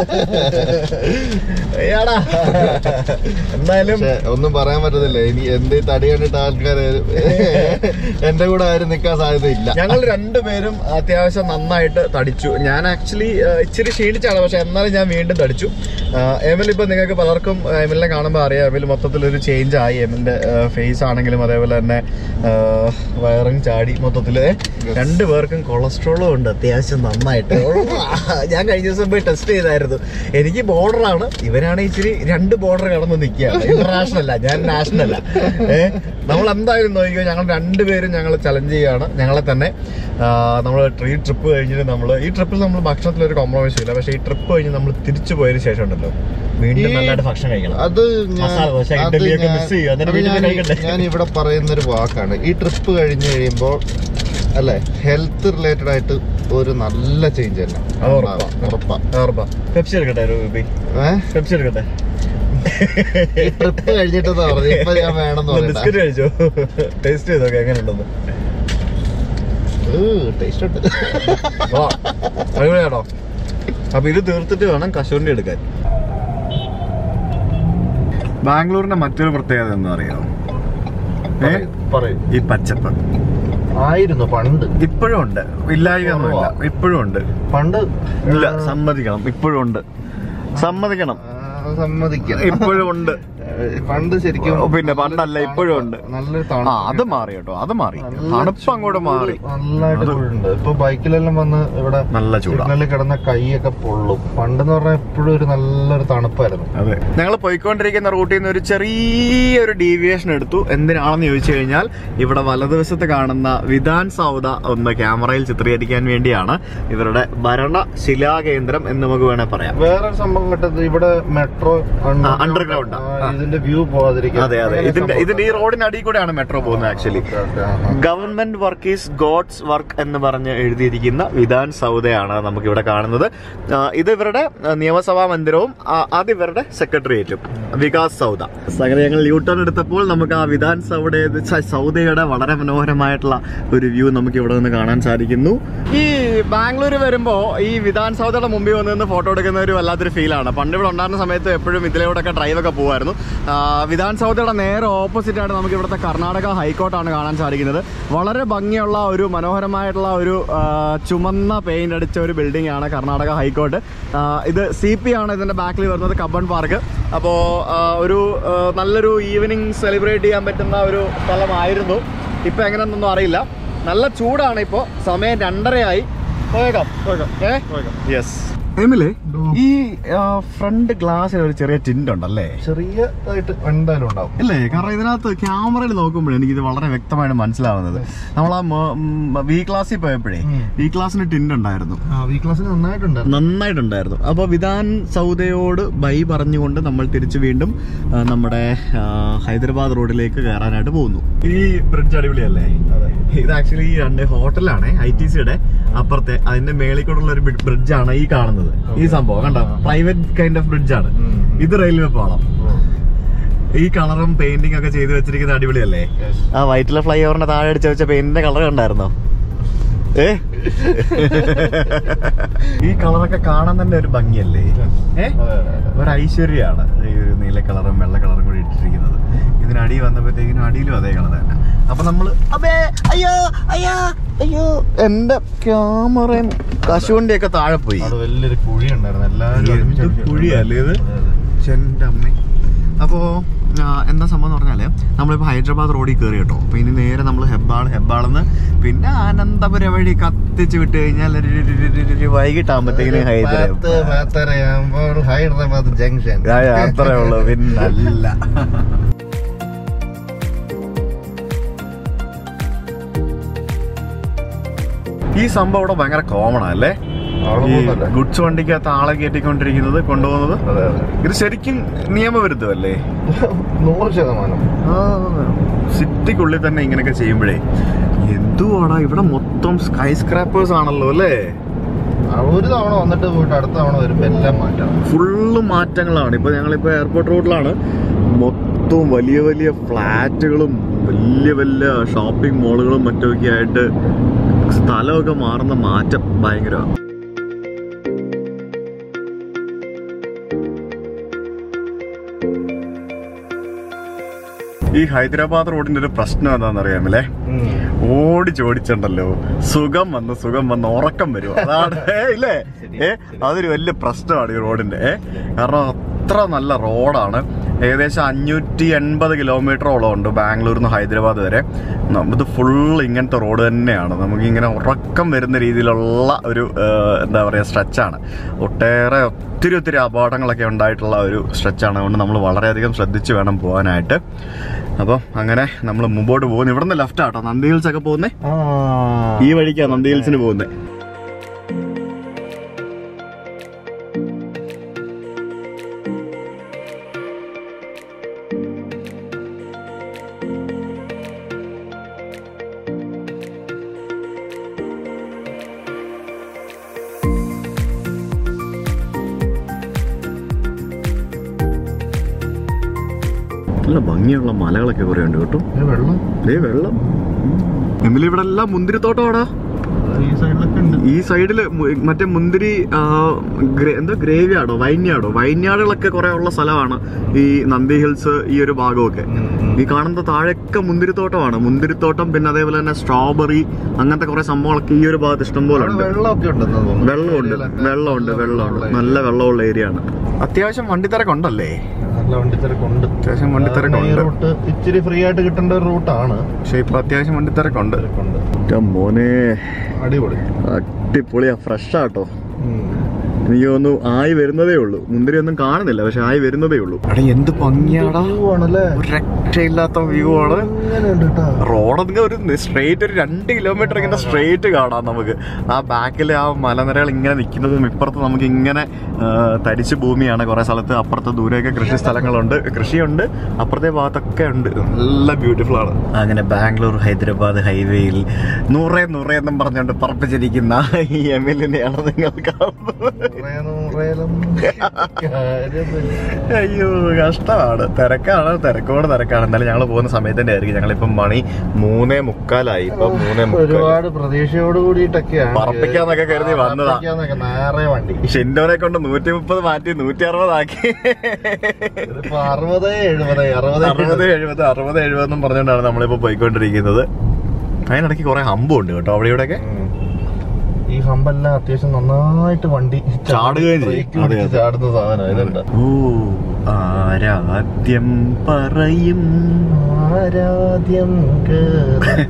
ഏടാ എന്തായാലും പക്ഷെ ഒന്നും പറയാൻ പറ്റത്തില്ല ഇനി എന്ത് തടി കണ്ടിട്ട് ആൾക്കാര് എന്റെ കൂടെ ആരും നിക്കാൻ സാധ്യതയില്ല ഞങ്ങൾ രണ്ടുപേരും അത്യാവശ്യം നന്നായിട്ട് തടിച്ചു ഞാൻ ആക്ച്വലി ഇച്ചിരി ക്ഷീണിച്ചാണ് പക്ഷെ എന്നാലും ഞാൻ വീണ്ടും തടിച്ചു എമിൽ ഇപ്പൊ നിങ്ങൾക്ക് പലർക്കും എമിലിനെ കാണുമ്പോൾ അറിയാം എമിൽ മൊത്തത്തിലൊരു ചേഞ്ച് ആയി എമിന്റെ ഫേസ് ആണെങ്കിലും അതേപോലെ തന്നെ വയറും ചാടി മൊത്തത്തില് രണ്ടു പേർക്കും കൊളസ്ട്രോളും ഉണ്ട് അത്യാവശ്യം നന്നായിട്ട് ഞാൻ കഴിഞ്ഞ ദിവസം പോയി ടെസ്റ്റ് ചെയ്തായിരുന്നു എനിക്ക് border ആണ് ഇവരാണ് ഇച്ചിരി രണ്ട് ബോർഡർ കടന്ന് നിൽക്കുകയാണ് ഇന്റർനാഷണൽ അല്ല ഞാൻ നാഷണൽ അല്ല ഏഹ് നമ്മൾ എന്തായാലും നോക്കിയോ ഞങ്ങൾ രണ്ടുപേരും ഞങ്ങൾ ചലഞ്ച് ചെയ്യാണ് ഞങ്ങളെ തന്നെ നമ്മൾ ഈ ട്രിപ്പ് കഴിഞ്ഞിട്ട് നമ്മൾ ഈ ട്രിപ്പിൽ നമ്മൾ ഭക്ഷണത്തിൽ ഒരു കോംപ്രമൈസ് ഇല്ല പക്ഷേ ഈ ട്രിപ്പ് കഴിഞ്ഞ് നമ്മൾ തിരിച്ചു പോയതിന് ശേഷം ഉണ്ടല്ലോ വീണ്ടും ഈ- നല്ലതായിട്ട് ഭക്ഷണം കഴിക്കണം അത് ഞാൻ- മസാല ദോശ, അത് ഇഡ്ഡലിയൊക്കെ ഞാൻ- miss ചെയ്യും. അന്നേരം അത് വീട്ടിൽ ഞാൻ- കഴിക്കണ്ടേ? ഞാൻ ഇവിടെ പറയുന്ന ഒരു വാക്കാണ് ഈ ട്രിപ്പ് കഴിഞ്ഞ് കഴിയുമ്പോൾ അല്ലെ ഹെൽത്ത് റിലേറ്റഡ് ആയിട്ട് ഒരു നല്ല ചേഞ്ച് തന്നെ അത് ഉറപ്പാ. ഉറപ്പാ ഉറപ്പാ പെപ്സി എടുക്കട്ടെ രൂപി ഏഹ് പെപ്സി എടുക്കട്ടെ ഈ ട്രിപ്പ് കഴിഞ്ഞിട്ടെന്ന് പറഞ്ഞു ഇപ്പൊ ഞാൻ വേണമെന്ന് പറയണ്ട ബിസ്ക്കറ്റ് കഴിച്ചോ ടേസ്റ്റ് ചെയ്തോക്കെ എങ്ങനെയുണ്ടെന്ന് ടേസ്റ്റ് ഉണ്ട് വാ, അടിപൊളിയാണോ അപ്പൊ ഇത് തീർത്തിട്ട് വേണം കശുവണ്ടി എടുക്കാൻ ബാംഗ്ലൂരിന്റെ മറ്റൊരു പ്രത്യേകത എന്താ അറിയാമോ ഏ പറയൂ ഈ പച്ചപ്പ് ആയിരുന്നു പണ്ട് ഇപ്പോഴും ഉണ്ട് ഇല്ലായ്മയൊന്നുമില്ല ഇപ്പോഴും ഉണ്ട് പണ്ട് ഇല്ല സമ്മതിക്കണം ഇപ്പോഴും ഉണ്ട് സമ്മതിക്കണം ആ, സമ്മതിക്കാം ഇപ്പോഴും ഉണ്ട് പണ്ട് ശരിക്കും ഓ, പിന്നെ പണ്ടല്ല, ഇപ്പോഴും ഉണ്ട്. നല്ലൊരു ആ തണുപ്പ് അത് മാറി കേട്ടോ അത് മാറി നല്ല തണുപ്പ് അങ്ങോട്ട് മാറി നല്ലതായിട്ട് അത് ചൂടുണ്ട് ഇപ്പൊ ബൈക്കിലെല്ലാം വന്ന് ഇവിടെ നല്ല ചൂടാ സിഗ്നലിൽ കിടന്ന കൈയൊക്കെ പൊള്ളും പണ്ടെന്ന് പറഞ്ഞാൽ എപ്പോഴും ഒരു നല്ലൊരു തണുപ്പായിരുന്നു അതെ ഞങ്ങൾ പോയിക്കൊണ്ടിരിക്കുന്ന റൂട്ടിൽ നിന്ന് ഒരു ചെറിയൊരു ഡീവിയേഷൻ എടുത്തു എന്തിനാണെന്ന് ചോദിച്ചു കഴിഞ്ഞാൽ ഇവിടെ വലതുവശത്ത് കാണുന്ന വിധാൻ സൗദ ഒന്ന് ക്യാമറയിൽ ചിത്രീകരിക്കാൻ വേണ്ടിയാണ് ഇവരുടെ ഭരണ ശിലാകേന്ദ്രം എന്ന് നമുക്ക് വേണേൽ പറയാം വേറൊരു സംഭവം കേട്ടത് ഇവിടെ മെട്രോ underground ആ. ആ. ഇതിന്റെ വ്യൂ പോകാതിരിക്കാൻ അതെ അതെ അങ്ങനെ ഇതിന്റെ സംഭവം ഇതിന്റെ ഈ റോഡിനടിയിൽ കൂടെയാണ് മെട്രോ പോകുന്നത് ആക്ച്വലി ഓക്കേ, ഓക്കേ, ആഹാ. Government work is God's work എന്ന് പറഞ്ഞ് എഴുതിയിരിക്കുന്ന വിധാൻ സൗദയാണ് നമുക്ക് ഇവിടെ കാണുന്നത് ആ, ഇത് ഇവരുടെ ആ, നിയമസഭാ മന്ദിരവും ആ, അത് ഇവരുടെ സെക്രട്ടേറിയറ്റും വികാസ് സൗദ അങ്ങനെ ഞങ്ങൾ യൂ ടേൺ എടുത്തപ്പോൾ നമുക്ക് ആ വിധാൻ സൗദ സൗദയുടെ വളരെ മനോഹരമായിട്ടുള്ള ഒരു വ്യൂ നമുക്ക് ഇവിടെ നിന്ന് കാണാൻ സാധിക്കുന്നു ഈ ബാംഗ്ലൂർ വരുമ്പോ ഈ വിധാൻ സൗദയുടെ മുമ്പിൽ വന്ന് നിന്ന് ഫോട്ടോ എടുക്കുന്ന ഒരു വല്ലാത്തൊരു ഫീലാണ് പണ്ട് ഇവിടെ ഉണ്ടായിരുന്ന സമയത്ത് എപ്പോഴും ഇതിലൂടെയൊക്കെ ഡ്രൈവ് ഒക്കെ പോകുമായിരുന്നു ആ, വിധാൻ സൗദയുടെ നേരെ ഓപ്പോസിറ്റ് ആയിട്ട് നമുക്ക് ഇവിടുത്തെ കർണാടക ഹൈക്കോർട്ടാണ് കാണാൻ സാധിക്കുന്നത് വളരെ ഭംഗിയുള്ള ഒരു മനോഹരമായിട്ടുള്ള ഒരു ആ, ചുമന്ന പെയിന്റ് അടിച്ച ഒരു ബിൽഡിംഗ് ആണ് കർണാടക ഹൈക്കോർട്ട് ആ, ഇത് സി പി ആണ് ഇതിന്റെ ബാക്കിൽ വരുന്നത് കಬ್ಬൺ പാർക്ക് അപ്പോൾ ഒരു ആ, നല്ലൊരു ഈവനിങ് സെലിബ്രേറ്റ് ചെയ്യാൻ പറ്റുന്ന ഒരു സ്ഥലമായിരുന്നു ഇപ്പൊ എങ്ങനെയൊന്നും അറിയില്ല നല്ല ചൂടാണ് ഇപ്പോൾ സമയം രണ്ടരയായി പോയേക്കാം പോയേക്കാം ഏ യെസ് എമിലെ ഈ ഫ്രണ്ട് ഗ്ലാസ്സിൽ ഒരു ചെറിയ ടിന്റ് ഉണ്ടല്ലേ ചെറിയതായിട്ട് എന്തായാലും ഉണ്ടാവും അല്ലേ കാരണം ഇതിനകത്ത് ക്യാമറയിൽ നോക്കുമ്പോഴേ എനിക്ക് ഇത് വളരെ വ്യക്തമായിട്ട് മനസ്സിലാവുന്നത് നമ്മൾ ആ വി ക്ലാസ്സിൽ പോയപ്പോഴേ ഉം. വി ക്ലാസ്സിന് ടിന്റ് ഉണ്ടായിരുന്നു ആ വി ക്ലാസ്സിൽ നന്നായിട്ടുണ്ട് നന്നായിട്ടുണ്ടായിരുന്നു അപ്പോൾ വിധാൻ സൗദയോട് ബൈ പറഞ്ഞുകൊണ്ട് നമ്മൾ തിരിച്ചു വീണ്ടും ആ, നമ്മുടെ ആ, ഹൈദരാബാദ് റോഡിലേക്ക് കയറാനായിട്ട് പോകുന്നു ഈ ബ്രിഡ്ജ് അടിപൊളിയല്ലേ അതെ ഇത് ആക്ച്വലി ഈ രണ്ട് ഹോട്ടലാണ് ഐ ടി സിയുടെ അപ്പുറത്തെ അതിന്റെ മേളിൽ കൂടെയുള്ള ഒരു ബ്രിഡ്ജാണ് ഈ കാണുന്നത് ഈ സംഭവം കണ്ടോ പ്രൈവറ്റ് കൈൻഡ് ഓഫ് ബ്രിഡ്ജാണ് ഉം. ഇത് റെയിൽവേ പാളം ഈ കളറും പെയിന്റിംഗ് ഒക്കെ ചെയ്ത് വെച്ചിരിക്കുന്നത് അടിപൊളിയല്ലേ Yes. ആ വൈറ്റില ഫ്ലൈ ഓവറിന്റെ താഴെ അടിച്ച് വെച്ച പെയിന്റിന്റെ കളർ കണ്ടായിരുന്നോ ഏ ഈ കളറൊക്കെ കാണാൻ തന്നെ ഒരു ഭംഗിയല്ലേ ഏ അതെ, അതെ, അതെ. ഒരു ഐശ്വര്യമാണ് ഈ ഒരു നീല കളറും വെള്ള കളറും കൂടി ഇട്ടിരിക്കുന്നത് ഇതിനടി വന്നപ്പോഴത്തേക്കിനും അടിയിലും അതേ കളർ തന്നെ അപ്പൊ നമ്മള് അബേ അയ്യോ അയ്യോ അയ്യോ എന്റെ ക്യാമറയും കശുവണ്ടിയൊക്കെ താഴെ പോയി അവിടെ വലിയൊരു കുഴി ഉണ്ടായിരുന്നു എല്ലാവരും എന്ത് ഒരുമിച്ച് അടിച്ചു. കുഴിയല്ലേ ഇത്? അതെ, അതെ. എൻ്റെ അമ്മ അപ്പോൾ എന്താ സംഭവം എന്ന് പറഞ്ഞാൽ നമ്മളിപ്പോൾ ഹൈദരാബാദ് റോഡിൽ കയറി കേട്ടോ അപ്പോൾ ഇനി നേരെ നമ്മൾ ഹെബ്ബാൾ ഹെബ്ബാളെന്ന് പിന്നെ അനന്തപുരം വഴി കത്തിച്ച് വിട്ട് കഴിഞ്ഞാൽ ഒരു- ഒരു- ഒരു- ഒരു- ഒരു വൈകിട്ടാകുമ്പോഴത്തേക്കിനും പത്ത് ഹൈദരാബാദ് പത്തരയാകുമ്പോൾ ഹൈദരാബാദ് ജംഗ്ഷൻ ആ, അത്രേ ഉള്ളൂ പിന്നല്ല ഈ സംഭവം ഇവിടെ ഭയങ്കര കോമൺ അല്ലേ ആള് ഈ പോകുന്നല്ലേ? ഗുഡ്സ് വണ്ടിക്കകത്ത് ആളെ കയറ്റിക്കൊണ്ടിരിക്കുന്നത് കൊണ്ടുപോകുന്നത് അതെ അതെ ഇത് ശരിക്കും നിയമവിരുദ്ധമല്ലേ നൂറ് ശതമാനം സിറ്റിക്കുള്ളിൽ തന്നെ ഇങ്ങനെയൊക്കെ ചെയ്യുമ്പോഴേ എന്തുവാടാ ഇവിടെ മൊത്തം സ്കൈ സ്ക്രാപ്പേഴ്സ് ആണല്ലോ അല്ലേ ആ, ഒരു തവണ വന്നിട്ട് പോയിട്ട് അടുത്ത തവണ വരുമ്പോ എല്ലാം മാറ്റാം ഫുള്ള് മാറ്റങ്ങളാണ് ഇപ്പൊ ഞങ്ങളിപ്പോ എയർപോർട്ട് റോഡിലാണ് മൊത്തം വലിയ വലിയ ഫ്ലാറ്റുകളും വലിയ വലിയ ഷോപ്പിംഗ് മോളുകളും മറ്റൊക്കെ ആയിട്ട് സ്ഥലമൊക്കെ മാറുന്ന മാറ്റം ഭയങ്കരമാണ് ഈ ഹൈദരാബാദ് റോഡിന്റെ ഒരു പ്രശ്നം എന്താണെന്ന് അറിയാമല്ലേ ഓടിച്ചോടിച്ചുണ്ടല്ലോ സുഖം വന്ന് സുഖം വന്ന് ഉറക്കം വരും അതാണ് ഏ, ഇല്ലേ ഏ അതൊരു വലിയ പ്രശ്നമാണ് ഈ റോഡിന്റെ ഏ കാരണം അത്ര നല്ല റോഡാണ് ഏകദേശം അഞ്ഞൂറ്റി എൺപത് കിലോമീറ്ററോളം ഉണ്ട് ബാംഗ്ലൂരിൽ നിന്ന് ഹൈദരാബാദ് വരെ ന- ഇത് ഫുൾ ഇങ്ങനത്തെ റോഡ് തന്നെയാണ് നമുക്ക് ഇങ്ങനെ ഉറക്കം വരുന്ന രീതിയിലുള്ള ഒരു ഏ, എന്താ പറയുക സ്ട്രെച്ചാണ് ഒട്ടേറെ ഒത്തിരി ഒത്തിരി അപകടങ്ങളൊക്കെ ഉണ്ടായിട്ടുള്ള ഒരു സ്ട്രെച്ചാണ് അതുകൊണ്ട് നമ്മൾ വളരെയധികം ശ്രദ്ധിച്ച് വേണം പോകാനായിട്ട് അപ്പോൾ അങ്ങനെ നമ്മൾ മുമ്പോട്ട് പോകുന്നു ഇവിടുന്ന് ലെഫ്റ്റ് ആട്ടോ നന്ദി ഹിൽസ് ഒക്കെ പോകുന്നേ ഈ വഴിക്കാണ് നന്ദി ഹിൽസിന് പോകുന്നത് നല്ല ഭംഗിയുള്ള മലകളൊക്കെ കുറെ ഉണ്ട് കേട്ടോ ഇത് വെള്ളം ദേ വെള്ളം എമ്മിൽ ഇവിടെ എല്ലാം മുന്തിരിത്തോട്ടമാടാ ഈ സൈഡിലൊക്കെ ഉണ്ട് ഈ സൈഡില് മു- മറ്റേ മുന്തിരി ആ, ഗ്രേ- എന്താ ഗ്രേവിയാടോ വൈന്യാടോ വൈന്യാടുകളൊക്കെ കുറെ ഉള്ള സ്ഥലമാണ് ഈ നന്ദി ഹിൽസ് ഈ ഒരു ഭാഗമൊക്കെ ഈ കാണുന്ന താഴെയൊക്കെ മുന്തിരിത്തോട്ടമാണ് മുന്തിരിത്തോട്ടം പിന്നെ അതേപോലെ തന്നെ സ്ട്രോബെറി അങ്ങനത്തെ കുറെ സംഭവങ്ങളൊക്കെ ഈ ഒരു ഭാഗത്ത് ഇഷ്ടംപോലെ ഉണ്ട് വെള്ളമൊക്കെ ഉണ്ടെന്ന് തോന്നുന്നു വെള്ളമുണ്ട് വെള്ളമുണ്ട് വെള്ളമുണ്ട് നല്ല വെള്ളമുള്ള ഏരിയ ആണ് അത്യാവശ്യം വണ്ടിത്തിരക്കുണ്ടല്ലേ നല്ല വണ്ടിത്തിരക്കുണ്ട് അത്യാവശ്യം വണ്ടിത്തിരക്കുണ്ട് ഈ റൂട്ട് ഇച്ചിരി ഫ്രീ ആയിട്ട് കിട്ടേണ്ട ഒരു റൂട്ടാണ് പക്ഷെ ഇപ്പൊ അത്യാവശ്യം വണ്ടിത്തിരക്കുണ്ട് തിരക്കുണ്ട് മോനെ അടിപൊളി അടിപൊളിയാ ഫ്രഷ് ആട്ടോ ഉം. എനിക്ക് തോന്നുന്നു ആയി വരുന്നതേ ഉള്ളൂ മുന്തിരി ഒന്നും കാണുന്നില്ല പക്ഷെ ആയി വരുന്നതേ ഉള്ളൂ എടാ എന്ത് ഭംഗിയാടാ View ആണല്ലേ ഒരു രക്ഷയില്ലാത്ത വ്യൂ ആണ് അങ്ങനെയുണ്ട് കേട്ടോ റോഡൊക്കെ ഒരു സ്ട്രെയിറ്റ് ഒരു രണ്ട് കിലോമീറ്റർ ഇങ്ങനെ സ്ട്രെയിറ്റ് കാണാം നമുക്ക് ആ ബാക്കിൽ ആ മലനിരകൾ ഇങ്ങനെ നിൽക്കുന്നതും ഇപ്പുറത്ത് നമുക്ക് ഇങ്ങനെ ആ, തരിശ് ഭൂമിയാണ് കുറെ സ്ഥലത്ത് അപ്പുറത്തെ ദൂരെയൊക്കെ കൃഷി സ്ഥലങ്ങളുണ്ട് കൃഷിയുണ്ട് അപ്പുറത്തെ ഭാഗത്തൊക്കെ ഉണ്ട് നല്ല ബ്യൂട്ടിഫുൾ ആണ് അങ്ങനെ ബാംഗ്ലൂർ ഹൈദരാബാദ് ഹൈവേയിൽ നൂറേ നൂറേ എന്നും പറഞ്ഞുകൊണ്ട് പറപ്പിച്ചിരിക്കുന്ന ഈ എം എൽ എന്നെയാണ് നിങ്ങൾ കാണുന്നത് കുറേ നൂറേലും കാര്യമൊന്നുമില്ല. അയ്യോ കഷ്ടമാണ് തിരക്കാണ് തിരക്കോട് തിരക്കാണ് എന്നാലും ഞങ്ങൾ പോകുന്ന സമയത്തിന്റെ ആയിരിക്കും ഞങ്ങളിപ്പം മണി മൂന്നേ മുക്കാലായി ഇപ്പൊ മൂന്നേ മുക്കാൽ ഒരുപാട് പ്രതീക്ഷയോട് കൂടിയിട്ടൊക്കെയാണ് പറപ്പിക്കാന്നൊക്കെ കരുതി വന്നതാ. പറപ്പിക്കാന്നൊക്കെ നേരെ വണ്ടി ഷിൻഡോനെ കൊണ്ട് നൂറ്റി മുപ്പത് മാറ്റി നൂറ്റി അറുപതാക്കി ഇതിപ്പോ അറുപത് എഴുപത് അറുപത് അറുപത് എഴുപത് അറുപത് എഴുപത് എന്നും പറഞ്ഞുകൊണ്ടാണ് നമ്മളിപ്പോ പോയിക്കൊണ്ടിരിക്കുന്നത് അതിനിടയ്ക്ക് കുറെ ഹമ്പും ഉണ്ട് കേട്ടോ അവിടെ ഇവിടെയൊക്കെ ഉം. ഈ ഹമ്പെല്ലാം അത്യാവശ്യം നന്നായിട്ട് വണ്ടി ചാടുകയും ചെയ്യും. ബ്രേക്ക് പിടിച്ച് അതെ, അതെ. ചാടുന്ന സാധനം ഇതുണ്ട് ഓ ആരാദ്യം പറയും ആരാധ്യം കേറി.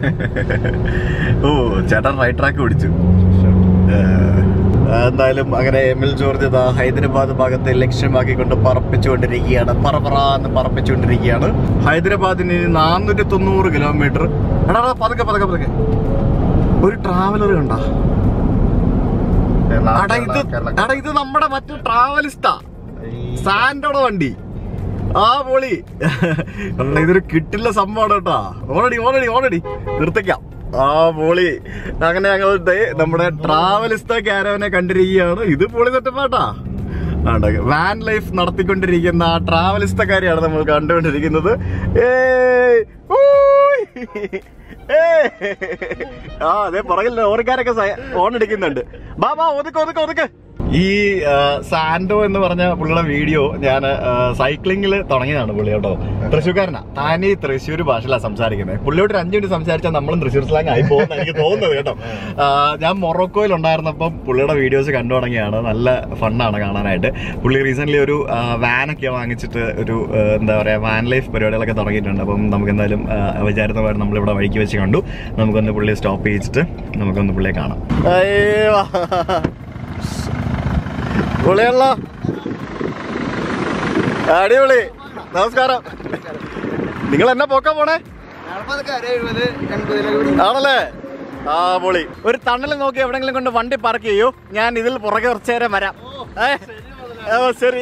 ഓ ചേട്ടൻ റൈറ്റ് ട്രാക്ക് പിടിച്ചു ഏഹ്, എന്തായാലും അങ്ങനെ എം എൽ ജോർജ് ഇതാ ഹൈദരാബാദ് ഭാഗത്തെ ലക്ഷ്യമാക്കിക്കൊണ്ട് പറപ്പിച്ചുകൊണ്ടിരിക്കുകയാണ് പറപറാന്ന് പറപ്പിച്ചുകൊണ്ടിരിക്കുകയാണ് ഹൈദരാബാദിന് നാനൂറ്റി തൊണ്ണൂറ് കിലോമീറ്റർ എടാ എടാ, പതുക്കെ പതുക്കെ പതുക്കെ ഒരു ട്രാവലർ കണ്ട അടാ ഇത് എടാ ഇത് നമ്മുടെ മറ്റു ട്രാവലിസ്റ്റാ സാൻഡോടെ വണ്ടി ആ പൊളി എടാ, ഇതൊരു കിട്ടില്ല സംഭവമാണ് കേട്ടാ ഓൾറെഡി ഓൾറെഡി ഓൾറെഡി നിർത്തിക്കാം ആ പൊളി അങ്ങനെ ഞങ്ങൾ ദേ നമ്മുടെ ട്രാവലിസ്റ്റ കാരവനെ കണ്ടിരിക്കുകയാണ് ഇത് പൊളി സെറ്റപ്പാട്ടാ വാൻ ലൈഫ് നടത്തിക്കൊണ്ടിരിക്കുന്ന ആ ട്രാവലിസ്റ്റക്കാരെയാണ് നമ്മൾ കണ്ടുകൊണ്ടിരിക്കുന്നത് ഏയ്! ഊയ്! ഏയ്! ആ അതെ പുറകിൽ ഓർക്കാരൊക്കെ ഓൺ അടിക്കുന്നുണ്ട് ബാ ബാ ഒതുക്ക് ഒതുക്ക് ഒതുക്ക് ഈ ആ, സാൻഡോ എന്ന് പറഞ്ഞ പുള്ളിയുടെ വീഡിയോ ഞാൻ സൈക്ലിങ്ങിൽ തുടങ്ങിയതാണ് പുള്ളി കേട്ടോ തൃശ്ശൂർക്കാരനാ താൻ ഈ തൃശ്ശൂർ ഭാഷയിലാണ് സംസാരിക്കുന്നത് പുള്ളിയോട് ഒരു അഞ്ചു മിനിറ്റ് സംസാരിച്ചാൽ നമ്മളും തൃശ്ശൂർ സ്ലാങ് ആയി പോകുന്ന എനിക്ക് തോന്നുന്നത് കേട്ടോ ആ, ഞാൻ മൊറോക്കോയിൽ ഉണ്ടായിരുന്നപ്പം പുള്ളിയുടെ വീഡിയോസ് കണ്ടു തുടങ്ങിയാണ് നല്ല ഫണ്ണാണ് കാണാനായിട്ട് പുള്ളി റീസെന്റ് ഒരു വാനൊക്കെ വാങ്ങിച്ചിട്ട് ഒരു ആ, എന്താ പറയാ വാൻ ലൈഫ് പരിപാടികളൊക്കെ തുടങ്ങിയിട്ടുണ്ട് അപ്പം നമുക്ക് എന്തായാലും ആ, വിചാരിച്ച പോലെ നമ്മളിവിടെ വഴിക്ക് വെച്ച് കണ്ടു നമുക്കൊന്ന് പുള്ളിയെ സ്റ്റോപ്പ് ചെയ്യിച്ചിട്ട് നമുക്കൊന്ന് പുള്ളിയെ കാണാം അയ്യോ പൊളിയല്ല അടിപൊളി നമസ്കാരം നിങ്ങൾ എന്നാ പോക്കാൻ പോണേ ആണല്ലേ ആ പൊളി ഒരു തണൽ നോക്കി എവിടെങ്കിലും കൊണ്ട് വണ്ടി പാർക്ക് ചെയ്യൂ ഞാൻ ഇതിൽ പുറകെ കുറച്ചു നേരം വരാം ഏ? ഓ, ശരി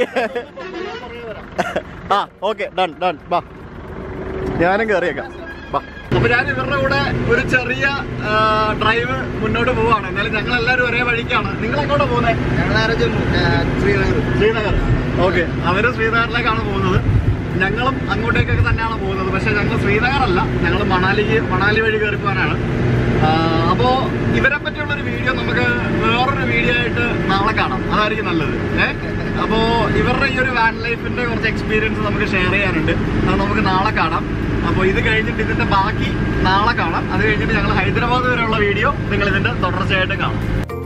ആ ഓക്കെ ഡൺ ഡൺ ബാ ഞാനും കയറിയേക്കാം ബാ അപ്പൊ ഞാൻ ഇവരുടെ കൂടെ ഒരു ചെറിയ ഡ്രൈവ് മുന്നോട്ട് പോവാണ് എന്നാലും ഞങ്ങൾ എല്ലാവരും ഒരേ വഴിക്കാണ് നിങ്ങൾ എങ്ങോട്ടാ പോകുന്നത് ശ്രീനഗർ ഓക്കെ അവര് ശ്രീനഗറിലേക്കാണ് പോകുന്നത് ഞങ്ങളും അങ്ങോട്ടേക്കൊക്കെ തന്നെയാണ് പോകുന്നത് പക്ഷെ ഞങ്ങൾ ശ്രീനഗർ അല്ല ഞങ്ങൾ മണാലിക്ക് മണാലി വഴി കയറി പോകാനാണ് അപ്പോ ഇവരെ പറ്റിയുള്ള ഒരു വീഡിയോ നമുക്ക് വേറൊരു വീഡിയോ ആയിട്ട് നാളെ കാണാം അതായിരിക്കും നല്ലത് ഏഹ് അപ്പോ ഇവരുടെ ഈ ഒരു വാൻ ലൈഫിന്റെ കുറച്ച് എക്സ്പീരിയൻസ് നമുക്ക് ഷെയർ ചെയ്യാനുണ്ട് അത് നമുക്ക് നാളെ കാണാം അപ്പോൾ ഇത് കഴിഞ്ഞിട്ട് ഇതിന്റെ ബാക്കി നാളെ കാണാം അത് കഴിഞ്ഞിട്ട് ഞങ്ങൾ ഹൈദരാബാദ് വരെയുള്ള വീഡിയോ നിങ്ങൾ ഇതിന്റെ തുടർച്ചയായിട്ടും കാണാം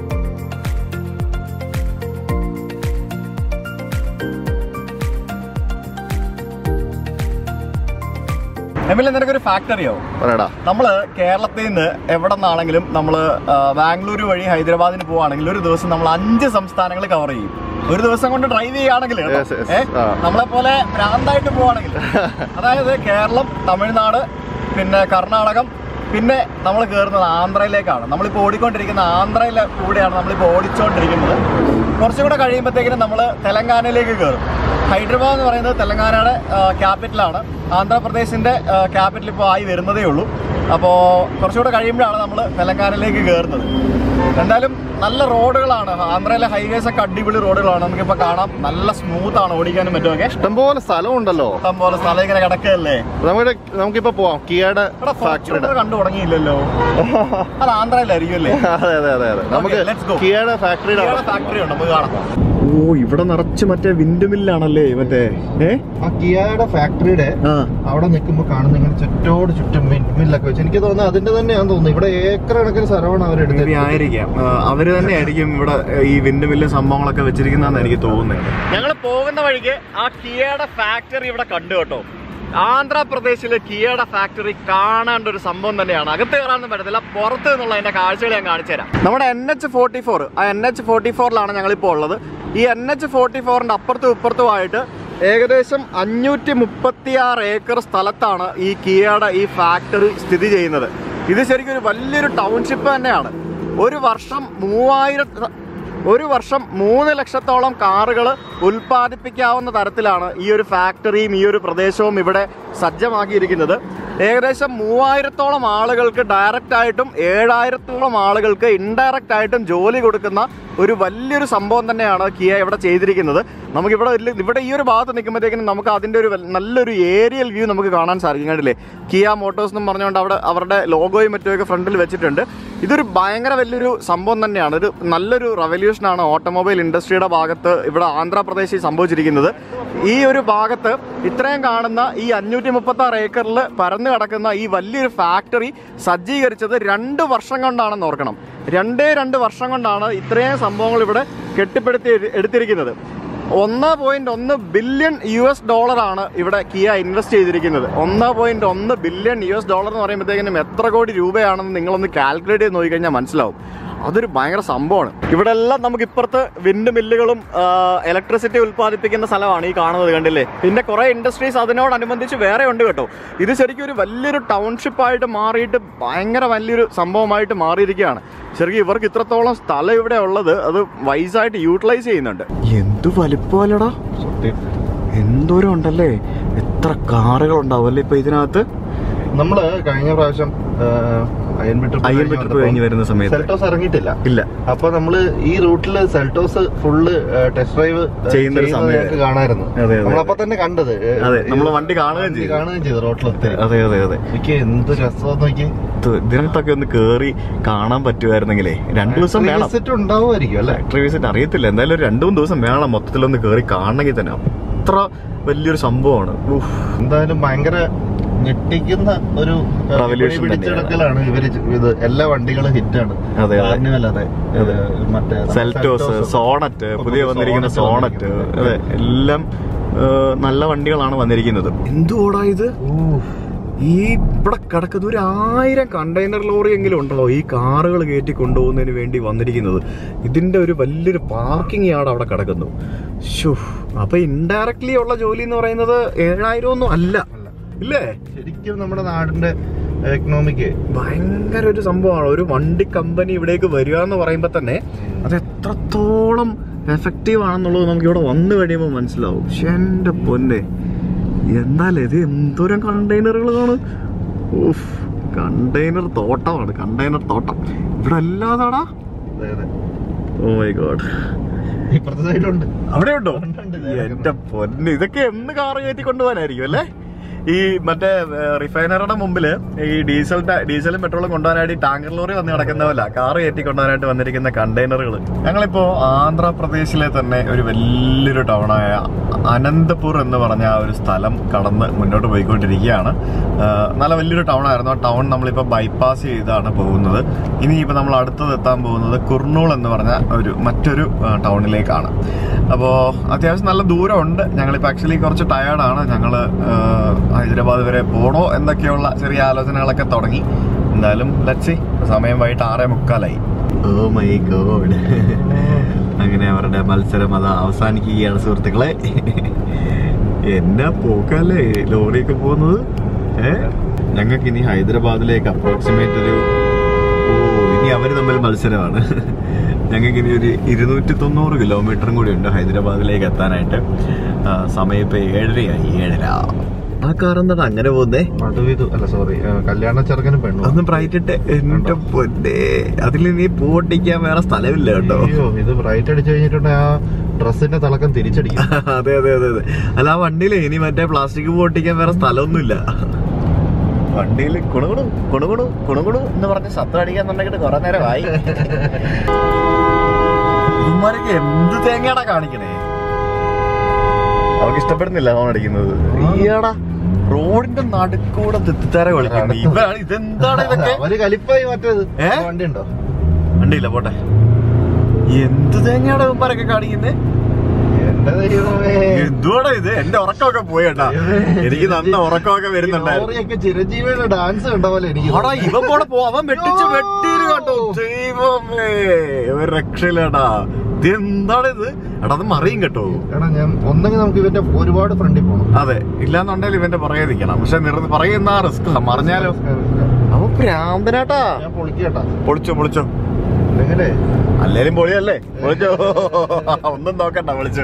എമ്മിൽ നിനക്കൊരു ഫാക്ടറിയോ പറയടാ നമ്മള് കേരളത്തിൽ നിന്ന് എവിടെ നിന്നാണെങ്കിലും നമ്മൾ ബാംഗ്ലൂർ വഴി ഹൈദരാബാദിന് പോവാണെങ്കിൽ ഒരു ദിവസം നമ്മൾ അഞ്ച് സംസ്ഥാനങ്ങൾ കവർ ചെയ്യും ഒരു ദിവസം കൊണ്ട് ഡ്രൈവ് ചെയ്യുകയാണെങ്കിൽ കേട്ടോ. Yes, yes. ഏ? ആ. നമ്മളെ പോലെ ഭ്രാന്തായിട്ട് പോവാണെങ്കിൽ അതായത് കേരളം തമിഴ്നാട് പിന്നെ കർണാടകം പിന്നെ നമ്മൾ കയറുന്നത് ആന്ധ്രയിലേക്കാണ് നമ്മളിപ്പോൾ ഓടിക്കൊണ്ടിരിക്കുന്ന ആന്ധ്രയിലെ കൂടെയാണ് നമ്മളിപ്പോൾ ഓടിച്ചുകൊണ്ടിരിക്കുന്നത് കുറച്ചും കൂടെ കഴിയുമ്പോഴത്തേക്കിനും നമ്മൾ തെലങ്കാനയിലേക്ക് കയറും ഹൈദരാബാദ് എന്ന് പറയുന്നത് തെലങ്കാനയുടെ ക്യാപിറ്റലാണ് ആന്ധ്രാപ്രദേശിന്റെ ക്യാപിറ്റൽ ഇപ്പോൾ ആയി വരുന്നതേ ഉള്ളൂ അപ്പോൾ കുറച്ചുകൂടെ കഴിയുമ്പോഴാണ് നമ്മൾ തെലങ്കാനയിലേക്ക് കയറുന്നത് എന്തായാലും നല്ല റോഡുകളാണ് ആന്ധ്രയിലെ ഹൈവേസ് ഒക്കെ അടിപൊളി റോഡുകളാണ് നമുക്കിപ്പോ കാണാം നല്ല സ്മൂത്ത് ആണ് ഓടിക്കാനും പറ്റുമൊക്കെ ഇഷ്ടംപോലെ സ്ഥലമുണ്ടല്ലോ ഇഷ്ടം പോലെ സ്ഥലം ഇങ്ങനെ കിടക്കുകയല്ലേ നമ്മുടെ നമുക്കിപ്പോ പോവാം കിയയുടെ ഇവിടെ ഫാക്ടറിയുടെ ഫോർച്യൂണർ കണ്ടു തുടങ്ങിയില്ലല്ലോ അത് ആന്ധ്രയിലായിരിക്കും അല്ലേ അതെ അതെ അതെ അതെ നമുക്ക് Okay, let's go. കിയയുടെ ഫാക്ടറിയുടെ അവിടെ- ഫാക്ടറി ഉണ്ട് നമുക്ക് കാണാം ഓ ഇവിടെ നിറച്ച് മറ്റേ വിൻഡ് മില്ലാണല്ലേ മറ്റേ ഏ ആ കിയയുടെ ഫാക്ടറിയുടെ ആ അവിടെ നിൽക്കുമ്പോൾ കാണുന്ന ഇങ്ങനെ ചുറ്റോട് ചുറ്റും മില്ലൊക്കെ വെച്ച് എനിക്ക് തോന്നുന്നത് അതിന്റെ തന്നെയാന്ന് തോന്നുന്നു ഇവിടെ ഏക്കർ കണക്കിന് സ്ഥലമാണ് അവർ Maybe എടുത്തത് ആയിരിക്കാം ആ, അവര് തന്നെ ആയിരിക്കും ഇവിടെ ഈ വിൻഡ് മില്ല് സംഭവങ്ങളൊക്കെ വെച്ചിരിക്കുന്നതെന്ന് എനിക്ക് തോന്നുന്നത് ഞങ്ങൾ പോകുന്ന വഴിക്ക് ആ കിയയുടെ ഫാക്ടറി ഇവിടെ കണ്ടു കേട്ടോ ആന്ധ്രാപ്രദേശിലെ കിയയുടെ ഫാക്ടറി കാണേണ്ട ഒരു സംഭവം തന്നെയാണ് അകത്ത് കയറാനൊന്നും പറ്റത്തില്ല പുറത്ത് നിന്നുള്ള അതിന്റെ കാഴ്ചകൾ ഞാൻ കാണിച്ചു തരാം നമ്മുടെ എൻ എച്ച് ഫോർട്ടി ഫോർ ആ എൻ എച്ച് ഫോർട്ടി ഫോറിലാണ് ഞങ്ങളിപ്പോൾ ഉള്ളത് ഈ എൻ എച്ച് ഫോർട്ടി ഫോറിന്റെ അപ്പുറത്തും ഇപ്പുറത്തുമായിട്ട് ഏകദേശം അഞ്ഞൂറ്റി മുപ്പത്തി ആറ് ഏക്കർ സ്ഥലത്താണ് ഈ കിയയുടെ ഈ ഫാക്ടറി സ്ഥിതി ചെയ്യുന്നത് ഇത് ശരിക്കും ഒരു വലിയൊരു ടൗൺഷിപ്പ് തന്നെയാണ് ഒരു വർഷം മൂവായിരത്തി ഒരു വർഷം മൂന്ന് ലക്ഷത്തോളം കാറുകൾ ഉൽപ്പാദിപ്പിക്കാവുന്ന തരത്തിലാണ് ഈ ഒരു ഫാക്ടറിയും ഈ ഒരു പ്രദേശവും ഇവിടെ സജ്ജമാക്കിയിരിക്കുന്നത് ഏകദേശം മൂവായിരത്തോളം ആളുകൾക്ക് ഡയറക്റ്റ് ആയിട്ടും ഏഴായിരത്തോളം ആളുകൾക്ക് ഇൻഡയറക്റ്റ് ആയിട്ടും ജോലി കൊടുക്കുന്ന ഒരു വലിയൊരു സംഭവം തന്നെയാണ് കിയ ഇവിടെ ചെയ്തിരിക്കുന്നത് നമുക്കിവിടെ ഇല്ല- ഇവിടെ ഈ ഒരു ഭാഗത്ത് നിൽക്കുമ്പോഴത്തേക്കും നമുക്ക് അതിൻ്റെ ഒരു വൽ- നല്ലൊരു ഏരിയൽ വ്യൂ നമുക്ക് കാണാൻ സാധിക്കും കണ്ടില്ലേ കിയ മോട്ടോഴ്സ് എന്നും പറഞ്ഞുകൊണ്ട് അവിടെ അവരുടെ ലോഗോയും മറ്റുമൊക്കെ ഫ്രണ്ടിൽ വെച്ചിട്ടുണ്ട് ഇതൊരു ഭയങ്കര വലിയൊരു സംഭവം തന്നെയാണ് ഒരു നല്ലൊരു റവല്യൂഷനാണ് ഓട്ടോമൊബൈൽ ഇൻഡസ്ട്രിയുടെ ഭാഗത്ത് ഇവിടെ ആന്ധ്രാപ്രദേശിൽ സംഭവിച്ചിരിക്കുന്നത് ഈ ഒരു ഭാഗത്ത് ഇത്രയും കാണുന്ന ഈ അഞ്ഞൂറ്റി മുപ്പത്തി ആറ് ഏക്കറിൽ പരന്നു കിടക്കുന്ന ഈ വലിയൊരു ഫാക്ടറി സജ്ജീകരിച്ചത് രണ്ട് വർഷം കൊണ്ടാണെന്ന് ഓർക്കണം രണ്ടേ രണ്ട് വർഷം കൊണ്ടാണ് ഇത്രയും സംഭവങ്ങൾ ഇവിടെ കെട്ടിപ്പടുത്തി എട്- എടുത്തിരിക്കുന്നത് ഒന്ന് പോയിന്റ് ഒന്ന് ബില്യൺ യു എസ് ഡോളറാണ് ഇവിടെ കിയ ഇൻവെസ്റ്റ് ചെയ്തിരിക്കുന്നത് ഒന്ന് പോയിന്റ് ഒന്ന് ബില്യൺ യു എസ് ഡോളർ എന്ന് പറയുമ്പോഴത്തേക്കിനും എത്ര കോടി രൂപയാണെന്ന് നിങ്ങളൊന്ന് കാൽക്കുലേറ്റ് ചെയ്ത് നോക്കിക്കഴിഞ്ഞാൽ മനസ്സിലാവും അതൊരു ഭയങ്കര സംഭവമാണ് ഇവിടെ എല്ലാം നമുക്ക് ഇപ്പുറത്ത് വിൻഡ് മില്ലുകളും ഇലക്ട്രിസിറ്റി ഉൽപ്പാദിപ്പിക്കുന്ന സ്ഥലമാണ് ഈ കാണുന്നത് കണ്ടില്ലേ പിന്നെ കുറെ ഇൻഡസ്ട്രീസ് അതിനോടനുബന്ധിച്ച് വേറെ ഉണ്ട് കേട്ടോ ഇത് ശരിക്കും ഒരു വലിയൊരു ടൗൺഷിപ്പ് ആയിട്ട് മാറിയിട്ട് ഭയങ്കര വലിയൊരു സംഭവമായിട്ട് മാറിയിരിക്കുകയാണ് ശരിക്കും ഇവർക്ക് ഇത്രത്തോളം സ്ഥലം ഇവിടെ ഉള്ളത് അത് വൈസായിട്ട് യൂട്ടിലൈസ് ചെയ്യുന്നുണ്ട് എന്ത് വലിപ്പമല്ലടാ എന്തോരം ഉണ്ടല്ലേ എത്ര കാറുകൾ ഉണ്ടാവും അല്ലേ ഇപ്പൊ ഇതിനകത്ത് നമ്മള് കഴിഞ്ഞ പ്രാവശ്യം അയൻബി ട്രിപ്പ് അയ്യൻ ട്രിപ്പ് കഴിഞ്ഞ് വരുന്ന സമയത്ത് സെൽട്ടോസ് ഇറങ്ങിയിട്ടില്ല ഇല്ല അപ്പൊ നമ്മള് ഈ റൂട്ടില് സെൽട്ടോസ് ഫുള്ള് ടെസ്റ്റ് ഡ്രൈവ് ചെയ്യുന്ന ഒരു സമയം. ഞങ്ങൾക്ക് കാണായിരുന്നു അതെ, അതെ. നമ്മളപ്പോ തന്നെ കണ്ടത് ഏ, അതെ ഇത് നമ്മൾ വണ്ടി കാണുകയും വണ്ടി ചെയ്തു കാണുകയും ചെയ്തു റോട്ടിലെത്തി അതെ അതെ അതെ എനിക്ക് എന്ത് രസം നോക്കി ഇത് ഇതിനകത്തൊക്കെ ഒന്ന് കേറി കാണാൻ പറ്റുമായിരുന്നെങ്കിലേ രണ്ടു ദിവസം വേണം വിസിറ്റ് ഉണ്ടാവുമായിരിക്കും അല്ലെ ഫാക്ടറി വിസിറ്റ് അറിയത്തില്ല എന്തായാലും ഒരു രണ്ടു മൂന്ന് ദിവസം വേണം മൊത്തത്തിലൊന്ന് കേറി കാണണമെങ്കിൽ തന്നെ അത്ര വലിയൊരു സംഭവമാണ് ഉഫ്. എന്തായാലും ഭയങ്കര ഞെട്ടിക്കുന്ന ഒരു ഏ, Revolution പിടി പിടിച്ചെടുക്കലാണ് ഇവര് ചെ- ഇത് എല്ലാ വണ്ടികളും ഹിറ്റാണ് അതെ, അതെ. കാർണിവൽ അതെ അതെ. ഏ, മറ്റേ സെൽറ്റോസ് സെൽറ്റോസ്. സോണറ്റ് ഇപ്പൊ പുതിയ പുതിയ വന്നിരിക്കുന്ന സോണറ്റ് സോണറ്റ് അതെ എല്ലാം ഏ, നല്ല വണ്ടികളാണ് വന്നിരിക്കുന്നത് എന്തുകൂടാ ഇത് ഈ ഇവിടെ കിടക്കുന്ന ഒരു ആയിരം കണ്ടെയ്നർ ലോറി എങ്കിലും ഉണ്ടല്ലോ ഈ കാറുകൾ കയറ്റി കൊണ്ടുപോകുന്നതിന് വേണ്ടി വന്നിരിക്കുന്നത് ഇതിന്റെ ഒരു വലിയൊരു പാർക്കിംഗ് യാർഡ് അവിടെ കിടക്കുന്നു ഷോ അപ്പൊ ഇൻഡയറക്ട്ലി ഉള്ള ജോലി എന്ന് പറയുന്നത് ഏഴായിരം ഒന്നും അല്ല ഇല്ലേ ശരിക്കും നമ്മുടെ നാടിന്റെ എക്കണോമിക്ക് ഭയങ്കര ഒരു സംഭവമാണ് ഒരു വണ്ടി കമ്പനി ഇവിടേക്ക് വരിക എന്ന് പറയുമ്പോൾ തന്നെ അത് എത്രത്തോളം എഫക്റ്റീവ് ആണെന്നുള്ളത് നമുക്ക് ഇവിടെ വന്നു കഴിയുമ്പോൾ മനസ്സിലാവും പക്ഷെ എൻ്റെ പൊന്നെ എന്തായാലും ഇത് എന്തോരം കണ്ടെയ്നറുകൾ കാണും ഓഫ് കണ്ടെയ്നർ തോട്ടമാണ് കണ്ടെയ്നർ തോട്ടം ഇവിടെ അല്ലാതാടാ അതെ അതെ ഓ മൈ ഗോഡ് ഇപ്പുറത്തെ സൈഡുണ്ട് അവിടെ ഉണ്ടോ ഉണ്ട്, ഉണ്ട്. എന്റെ പൊന്ന് ഇതൊക്കെ എന്ന് കാറ് കയറ്റി കൊണ്ടുപോകാനായിരിക്കും അല്ലേ ഈ മറ്റേ റിഫൈനറുടെ മുമ്പില് ഈ ഡീസൽ ടാ- ഡീസലും പെട്രോളും കൊണ്ടുപോകാനായിട്ട് ഈ ടാങ്കർ ലോറി വന്ന് കിടക്കുന്നവല്ല കാറ് കയറ്റി കൊണ്ടുപോകാനായിട്ട് വന്നിരിക്കുന്ന കണ്ടെയ്നറുകൾ ഞങ്ങളിപ്പോ ആന്ധ്രാപ്രദേശിലെ തന്നെ ഒരു വലിയൊരു ടൗണായ അനന്തപൂർ എന്ന് പറഞ്ഞ ആ ഒരു സ്ഥലം കടന്ന് മുന്നോട്ട് പോയിക്കൊണ്ടിരിക്കുകയാണ് ആ, നല്ല വലിയൊരു ടൗൺ ആയിരുന്നു ആ ടൗൺ നമ്മളിപ്പോൾ ബൈപ്പാസ് ചെയ്താണ് പോകുന്നത് ഇനി ഇപ്പോൾ നമ്മൾ അടുത്തത് എത്താൻ പോകുന്നത് കുർണൂൾ എന്ന് പറഞ്ഞ ഒരു മറ്റൊരു ആ, ടൗണിലേക്കാണ് അപ്പോൾ അത്യാവശ്യം നല്ല ദൂരമുണ്ട് ഞങ്ങളിപ്പോൾ ആക്ച്വലി കുറച്ച് ടയേർഡാണ് ഞങ്ങൾ ഹൈദരാബാദ് വരെ പോണോ എന്നൊക്കെയുള്ള ചെറിയ ആലോചനകളൊക്കെ തുടങ്ങി എന്തായാലും ലച്ചി സമയം വൈകിട്ട് ആറേ മുക്കാലായി ഓ മൈ ഗോഡ് അങ്ങനെ അവരുടെ മത്സരം അത് അവസാനിക്കുകയാണ് സുഹൃത്തുക്കളെ എന്നാ പോക്കല്ലേ ലോറിയൊക്കെ പോകുന്നത് ഏ ഞങ്ങൾക്ക് ഇനി ഹൈദരാബാദിലേക്ക് അപ്രോക്സിമേറ്റ് ഒരു ഓ ഇനി അവർ തമ്മിൽ മത്സരമാണ് ഞങ്ങൾക്ക് ഇനി ഒരു ഇരുന്നൂറ്റി തൊണ്ണൂറ് കിലോമീറ്ററും കൂടി ഉണ്ട് ഹൈദരാബാദിലേക്ക് എത്താനായിട്ട് ആ, സമയം ഇപ്പോൾ ഏഴരയായി ഏഴര ആ കാർ എന്താണ് അങ്ങനെ പോകുന്നേ മടുവിതു അല്ല സോറി കല്യാണ ചെറുക്കനും പെണ്ണു ഒന്ന് ബ്രൈറ്റ് ഇട്ട് എന്റെ പൊന്നെ അതിൽ നീ പൂട്ടിക്കാൻ വേറെ സ്ഥലമില്ല കേട്ടോ അയ്യോ ഇത് ബ്രൈറ്റ് അടിച്ചു കഴിഞ്ഞിട്ടുണ്ടെ ആ ഡ്രസ്സിന്റെ തിളക്കം തിരിച്ചടിക്കും അതെ അതെ അതെ അതെ അല്ല ആ വണ്ടിയിലെ ഇനി മറ്റേ പ്ലാസ്റ്റിക് പൊട്ടിക്കാൻ വേറെ സ്ഥലമൊന്നുമില്ല വണ്ടിയിൽ കുണുകുണു കുണുകുണു കുണുകുണു എന്ന് പറഞ്ഞ് ശബ്ദം അടിക്കാൻ തുടങ്ങിയിട്ട് കുറെ നേരമായി ഇവന്മാരൊക്കെ എന്ത് തേങ്ങയാടാ കാണിക്കണേ അവർക്ക് ഇഷ്ടപ്പെടുന്നില്ല ഹോൺ അടിക്കുന്നത് ഈയാടാ റോഡിന്റെ നടുക്കൂടെ തെത്തിത്താര കളിക്കുന്നു ഇവ ഇതെന്താണ് ഇതൊക്കെ അവര് കലിപ്പായി മറ്റേത് ഏ? വണ്ടി ഉണ്ടോ വണ്ടിയില്ല പോട്ടെ എന്ത് തേങ്ങയാടാ ഇവന്മാരൊക്കെ കാണിക്കുന്നേ എന്റെ ദൈവമേ എന്തുവാടാ ഇത് എന്റെ ഉറക്കമൊക്കെ പോയേട്ടാ എനിക്ക് നന്ന ഉറക്കമൊക്കെ വരുന്നുണ്ടായിരുന്നു ലോറിയൊക്കെ ചിരഞ്ജീവിയുടെ ഡാൻസ് കണ്ട പോലെ എനിക്ക് ആടാ ഇവൻ പോടെ പോ അവൻ വെട്ടിച്ച് വെട്ടിയില് കണ്ടോ ദൈവമേ ഒരു രക്ഷയില്ലടാ ഇത് എന്താണ് ഇത് എടാ അത് മറിയും കേട്ടോ എടാ ഞാൻ ഒന്നെങ്കിൽ നമുക്ക് ഇവന്റെ ഒരുപാട് ഫ്രണ്ടിൽ പോകണം അതെ ഇല്ലാന്നുണ്ടെങ്കിൽ ഇവന്റെ പുറകെ നിൽക്കണം പക്ഷെ നിറ പറയുന്ന റിസ്ക് മറിഞ്ഞാലോ അവൻ ഭ്രാന്തനാട്ടാ ഞാൻ പൊളിക്കട്ടാ പൊളിച്ചോ പൊളിച്ചോ എങ്ങനെ അല്ലേലും പൊളിയല്ലേ പൊളിച്ചോ ഒന്നും നോക്കണ്ട പൊളിച്ചോ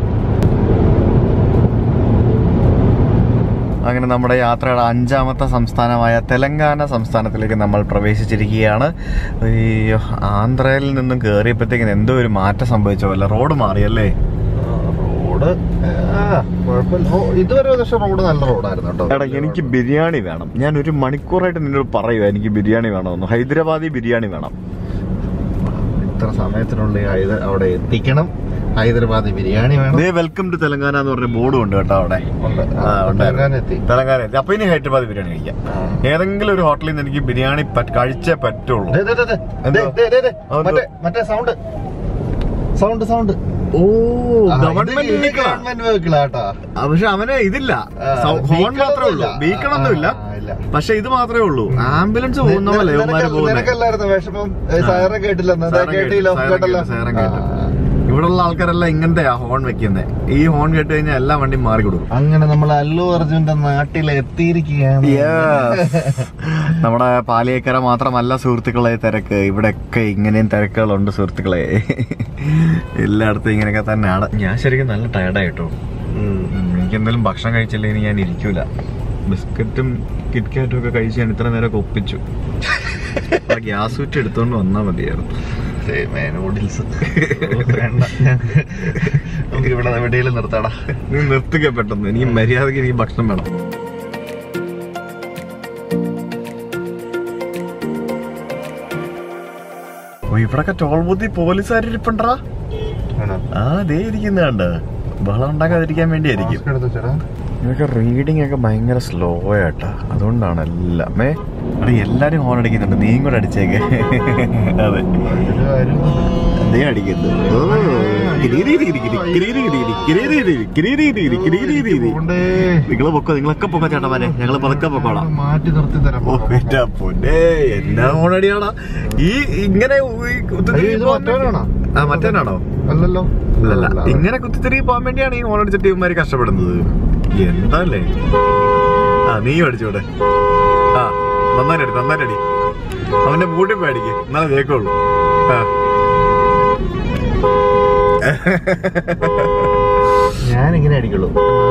അങ്ങനെ നമ്മുടെ യാത്രയുടെ അഞ്ചാമത്തെ സംസ്ഥാനമായ തെലങ്കാന സംസ്ഥാനത്തിലേക്ക് നമ്മൾ പ്രവേശിച്ചിരിക്കുകയാണ് അയ്യോ ആന്ധ്രയിൽ നിന്നും കയറിയപ്പോഴത്തേക്കിന് എന്തോ ഒരു മാറ്റം സംഭവിച്ച പോലെ റോഡ് മാറിയല്ലേ റോഡ് ആ, കുഴപ്പമില്ല ഓ, ഇതുവരെ പക്ഷെ റോഡ് നല്ല റോഡായിരുന്നു കേട്ടോ എടാ എനിക്ക് ബിരിയാണി വേണം ഞാൻ ഒരു മണിക്കൂറായിട്ട് നിന്നോട് പറയുക എനിക്ക് ബിരിയാണി വേണമെന്ന് ഹൈദരാബാദി ബിരിയാണി വേണം ഇത്ര സമയത്തിനുള്ളിൽ ഹൈദ- അവിടെ എത്തിക്കണം ഹൈദരാബാദി ബിരിയാണി വേണം ദേ വെൽക്കം ടു തെലങ്കാന എന്ന് പറഞ്ഞ ബോർഡും ഉണ്ട് കേട്ടോ അവിടെ ഉണ്ട്. ആ, ഉണ്ടായിരുന്നു. തെലങ്കാന എത്തി തെലങ്കാന എത്തി. അപ്പൊ ഇനി ഹൈദരാബാദ് ബിരിയാണി കഴിക്കാം ഏതെങ്കിലും ഒരു ഹോട്ടലിൽ നിന്ന് എനിക്ക് ബിരിയാണി പറ്റ്- കഴിച്ചേ പറ്റുള്ളൂ ദേ, ദേ, ദേ, ദേ. എന്തോ? ദേ, ദേ, ദേ. അതെന്തോ? മറ്റേ മറ്റേ സൗണ്ട് സൗണ്ട് സൗണ്ട് ഓ ഗവൺമെന്റ് വെഹിക്കിളാ. ഗവൺമെന്റ് വെഹിക്കിളാട്ടാ പക്ഷെ അവന് ഇതില്ല ആ, സൗ- ഹോൺ beacon മാത്രമേ ഉള്ളൂ ഒന്നുമില്ല. ബീക്കണൊന്നും ഇല്ല ആ, ഇല്ല. പക്ഷെ ഇത് മാത്രമേ ഉള്ളൂ ആംബുലൻസ് പോകുന്ന പോലെ നിനക്ക് ഇവന്മാര് പോകുന്നത് നിനക്കല്ലായിരുന്നു വിഷമം ഏ, ആ. സൈറൻ കേട്ടില്ലെന്ന് സൈറൻ കേട്ടില്ലോ കേട്ടു, സൈറൻ കേട്ടല്ലോ കേട്ടു, സൈറൻ കേട്ടു. ആ. ഇവിടെയുള്ള ആൾക്കാരെല്ലാം ഇങ്ങനത്തെയാ ഹോൺ വെക്കുന്നത് ഈ ഹോൺ കേട്ട് കഴിഞ്ഞാൽ എല്ലാ വണ്ടിയും മാറി കൊടുക്കും അങ്ങനെ നമ്മൾ അല്ലു അർജുന്റെ നാട്ടിൽ എത്തിയിരിക്കുകയാണ് നമ്മുടെ പാലിയേക്കര മാത്രമല്ല സുഹൃത്തുക്കളെ തിരക്ക് ഇവിടെയൊക്കെ ഇങ്ങനെയും തിരക്കുകളുണ്ട് സുഹൃത്തുക്കളെ എല്ലായിടത്തും ഇങ്ങനെയൊക്കെ തന്നെയാണ് ഞാൻ ശരിക്കും നല്ല ടയർഡായിട്ടോ ഉം. എനിക്ക് എന്തെങ്കിലും ഭക്ഷണം കഴിച്ചില്ലെങ്കിൽ ഞാൻ ഇരിക്കൂല ബിസ്ക്കറ്റും കിറ്റ്കാറ്റും ഒക്കെ കഴിച്ച് ഞാൻ ഇത്ര നേരം ഒപ്പിച്ചു ആ ഗ്യാസ് കുറ്റി എടുത്തോണ്ട് വന്നാ മതിയായിരുന്നു ദൈവമേ, നൂഡിൽസ് വേണ്ട നമുക്ക് ഇവിടെ എവിടെയെങ്കിലും നിർത്താടാ നീ നിർത്തുക പെട്ടെന്ന് എനിക്ക് മര്യാദക്ക് എനിക്ക് ഭക്ഷണം വേണം ഓ ഇവിടൊക്കെ ടോൾ ബൂത്തി പോലീസുകാരിപ്പണ്ടാ ആണോ? ആ ദേ ഇരിക്കുന്ന കണ്ട ബഹളം ഉണ്ടാക്കാതിരിക്കാൻ വേണ്ടിയായിരിക്കും മാസ്ക് എടുത്ത് വെച്ചോടാ. ഇതൊക്കെ റീഡിംഗ് ഒക്കെ ഭയങ്കര സ്ലോ ആയിട്ടാ അതുകൊണ്ടാണ് എല്ലാം ഏ അവിടെ എല്ലാരും ഹോൺ അടിക്കുന്നുണ്ട് നീയും കൂടെ അടിച്ചേക്ക് അതെ ഒരു കാര്യം ദേ അടിക്കുന്നു ഓ, കിരീരിരിരി, കിരീരിരിരി, കിരീരിരിരി, കിരീരിരിരി, കിരീരിരിരി. പോണ്ടേ. നിങ്ങള് പൊക്കോ നിങ്ങളൊക്കെ പൊക്കോ ചേട്ടന്മാരെ ഞങ്ങള് പതുക്കെ പൊക്കോളാം മാറ്റി നിർത്തി തരാം ഓ എന്റെ പൊന്നേ എന്നാ ഹോണടിയാടാ ഈ ഇങ്ങനെ ഈ കുത്തിത്തിരികി അയ്യോ, ഇത് പോകാൻ മറ്റവനാണോ? ആ മറ്റേനാണോ അല്ലല്ലോ അല്ലല്ല ഇങ്ങനെ കുത്തിത്തിരികി പോകാൻ വേണ്ടിയാണ് ഈ ഹോൺ അടിച്ചിട്ട് ഇവന്മാര് കഷ്ടപ്പെടുന്നത് എന്താല്ലേ ആ നീയും അടിച്ചോടെ ആ നന്നായി അടി നന്നായി അടി അവന്റെ മൂട്ടി പോയി അടിക്ക് എന്നാലേ കേക്കുള്ളൂ ആ ഞാൻ ഇങ്ങനെ അടിക്കുള്ളൂ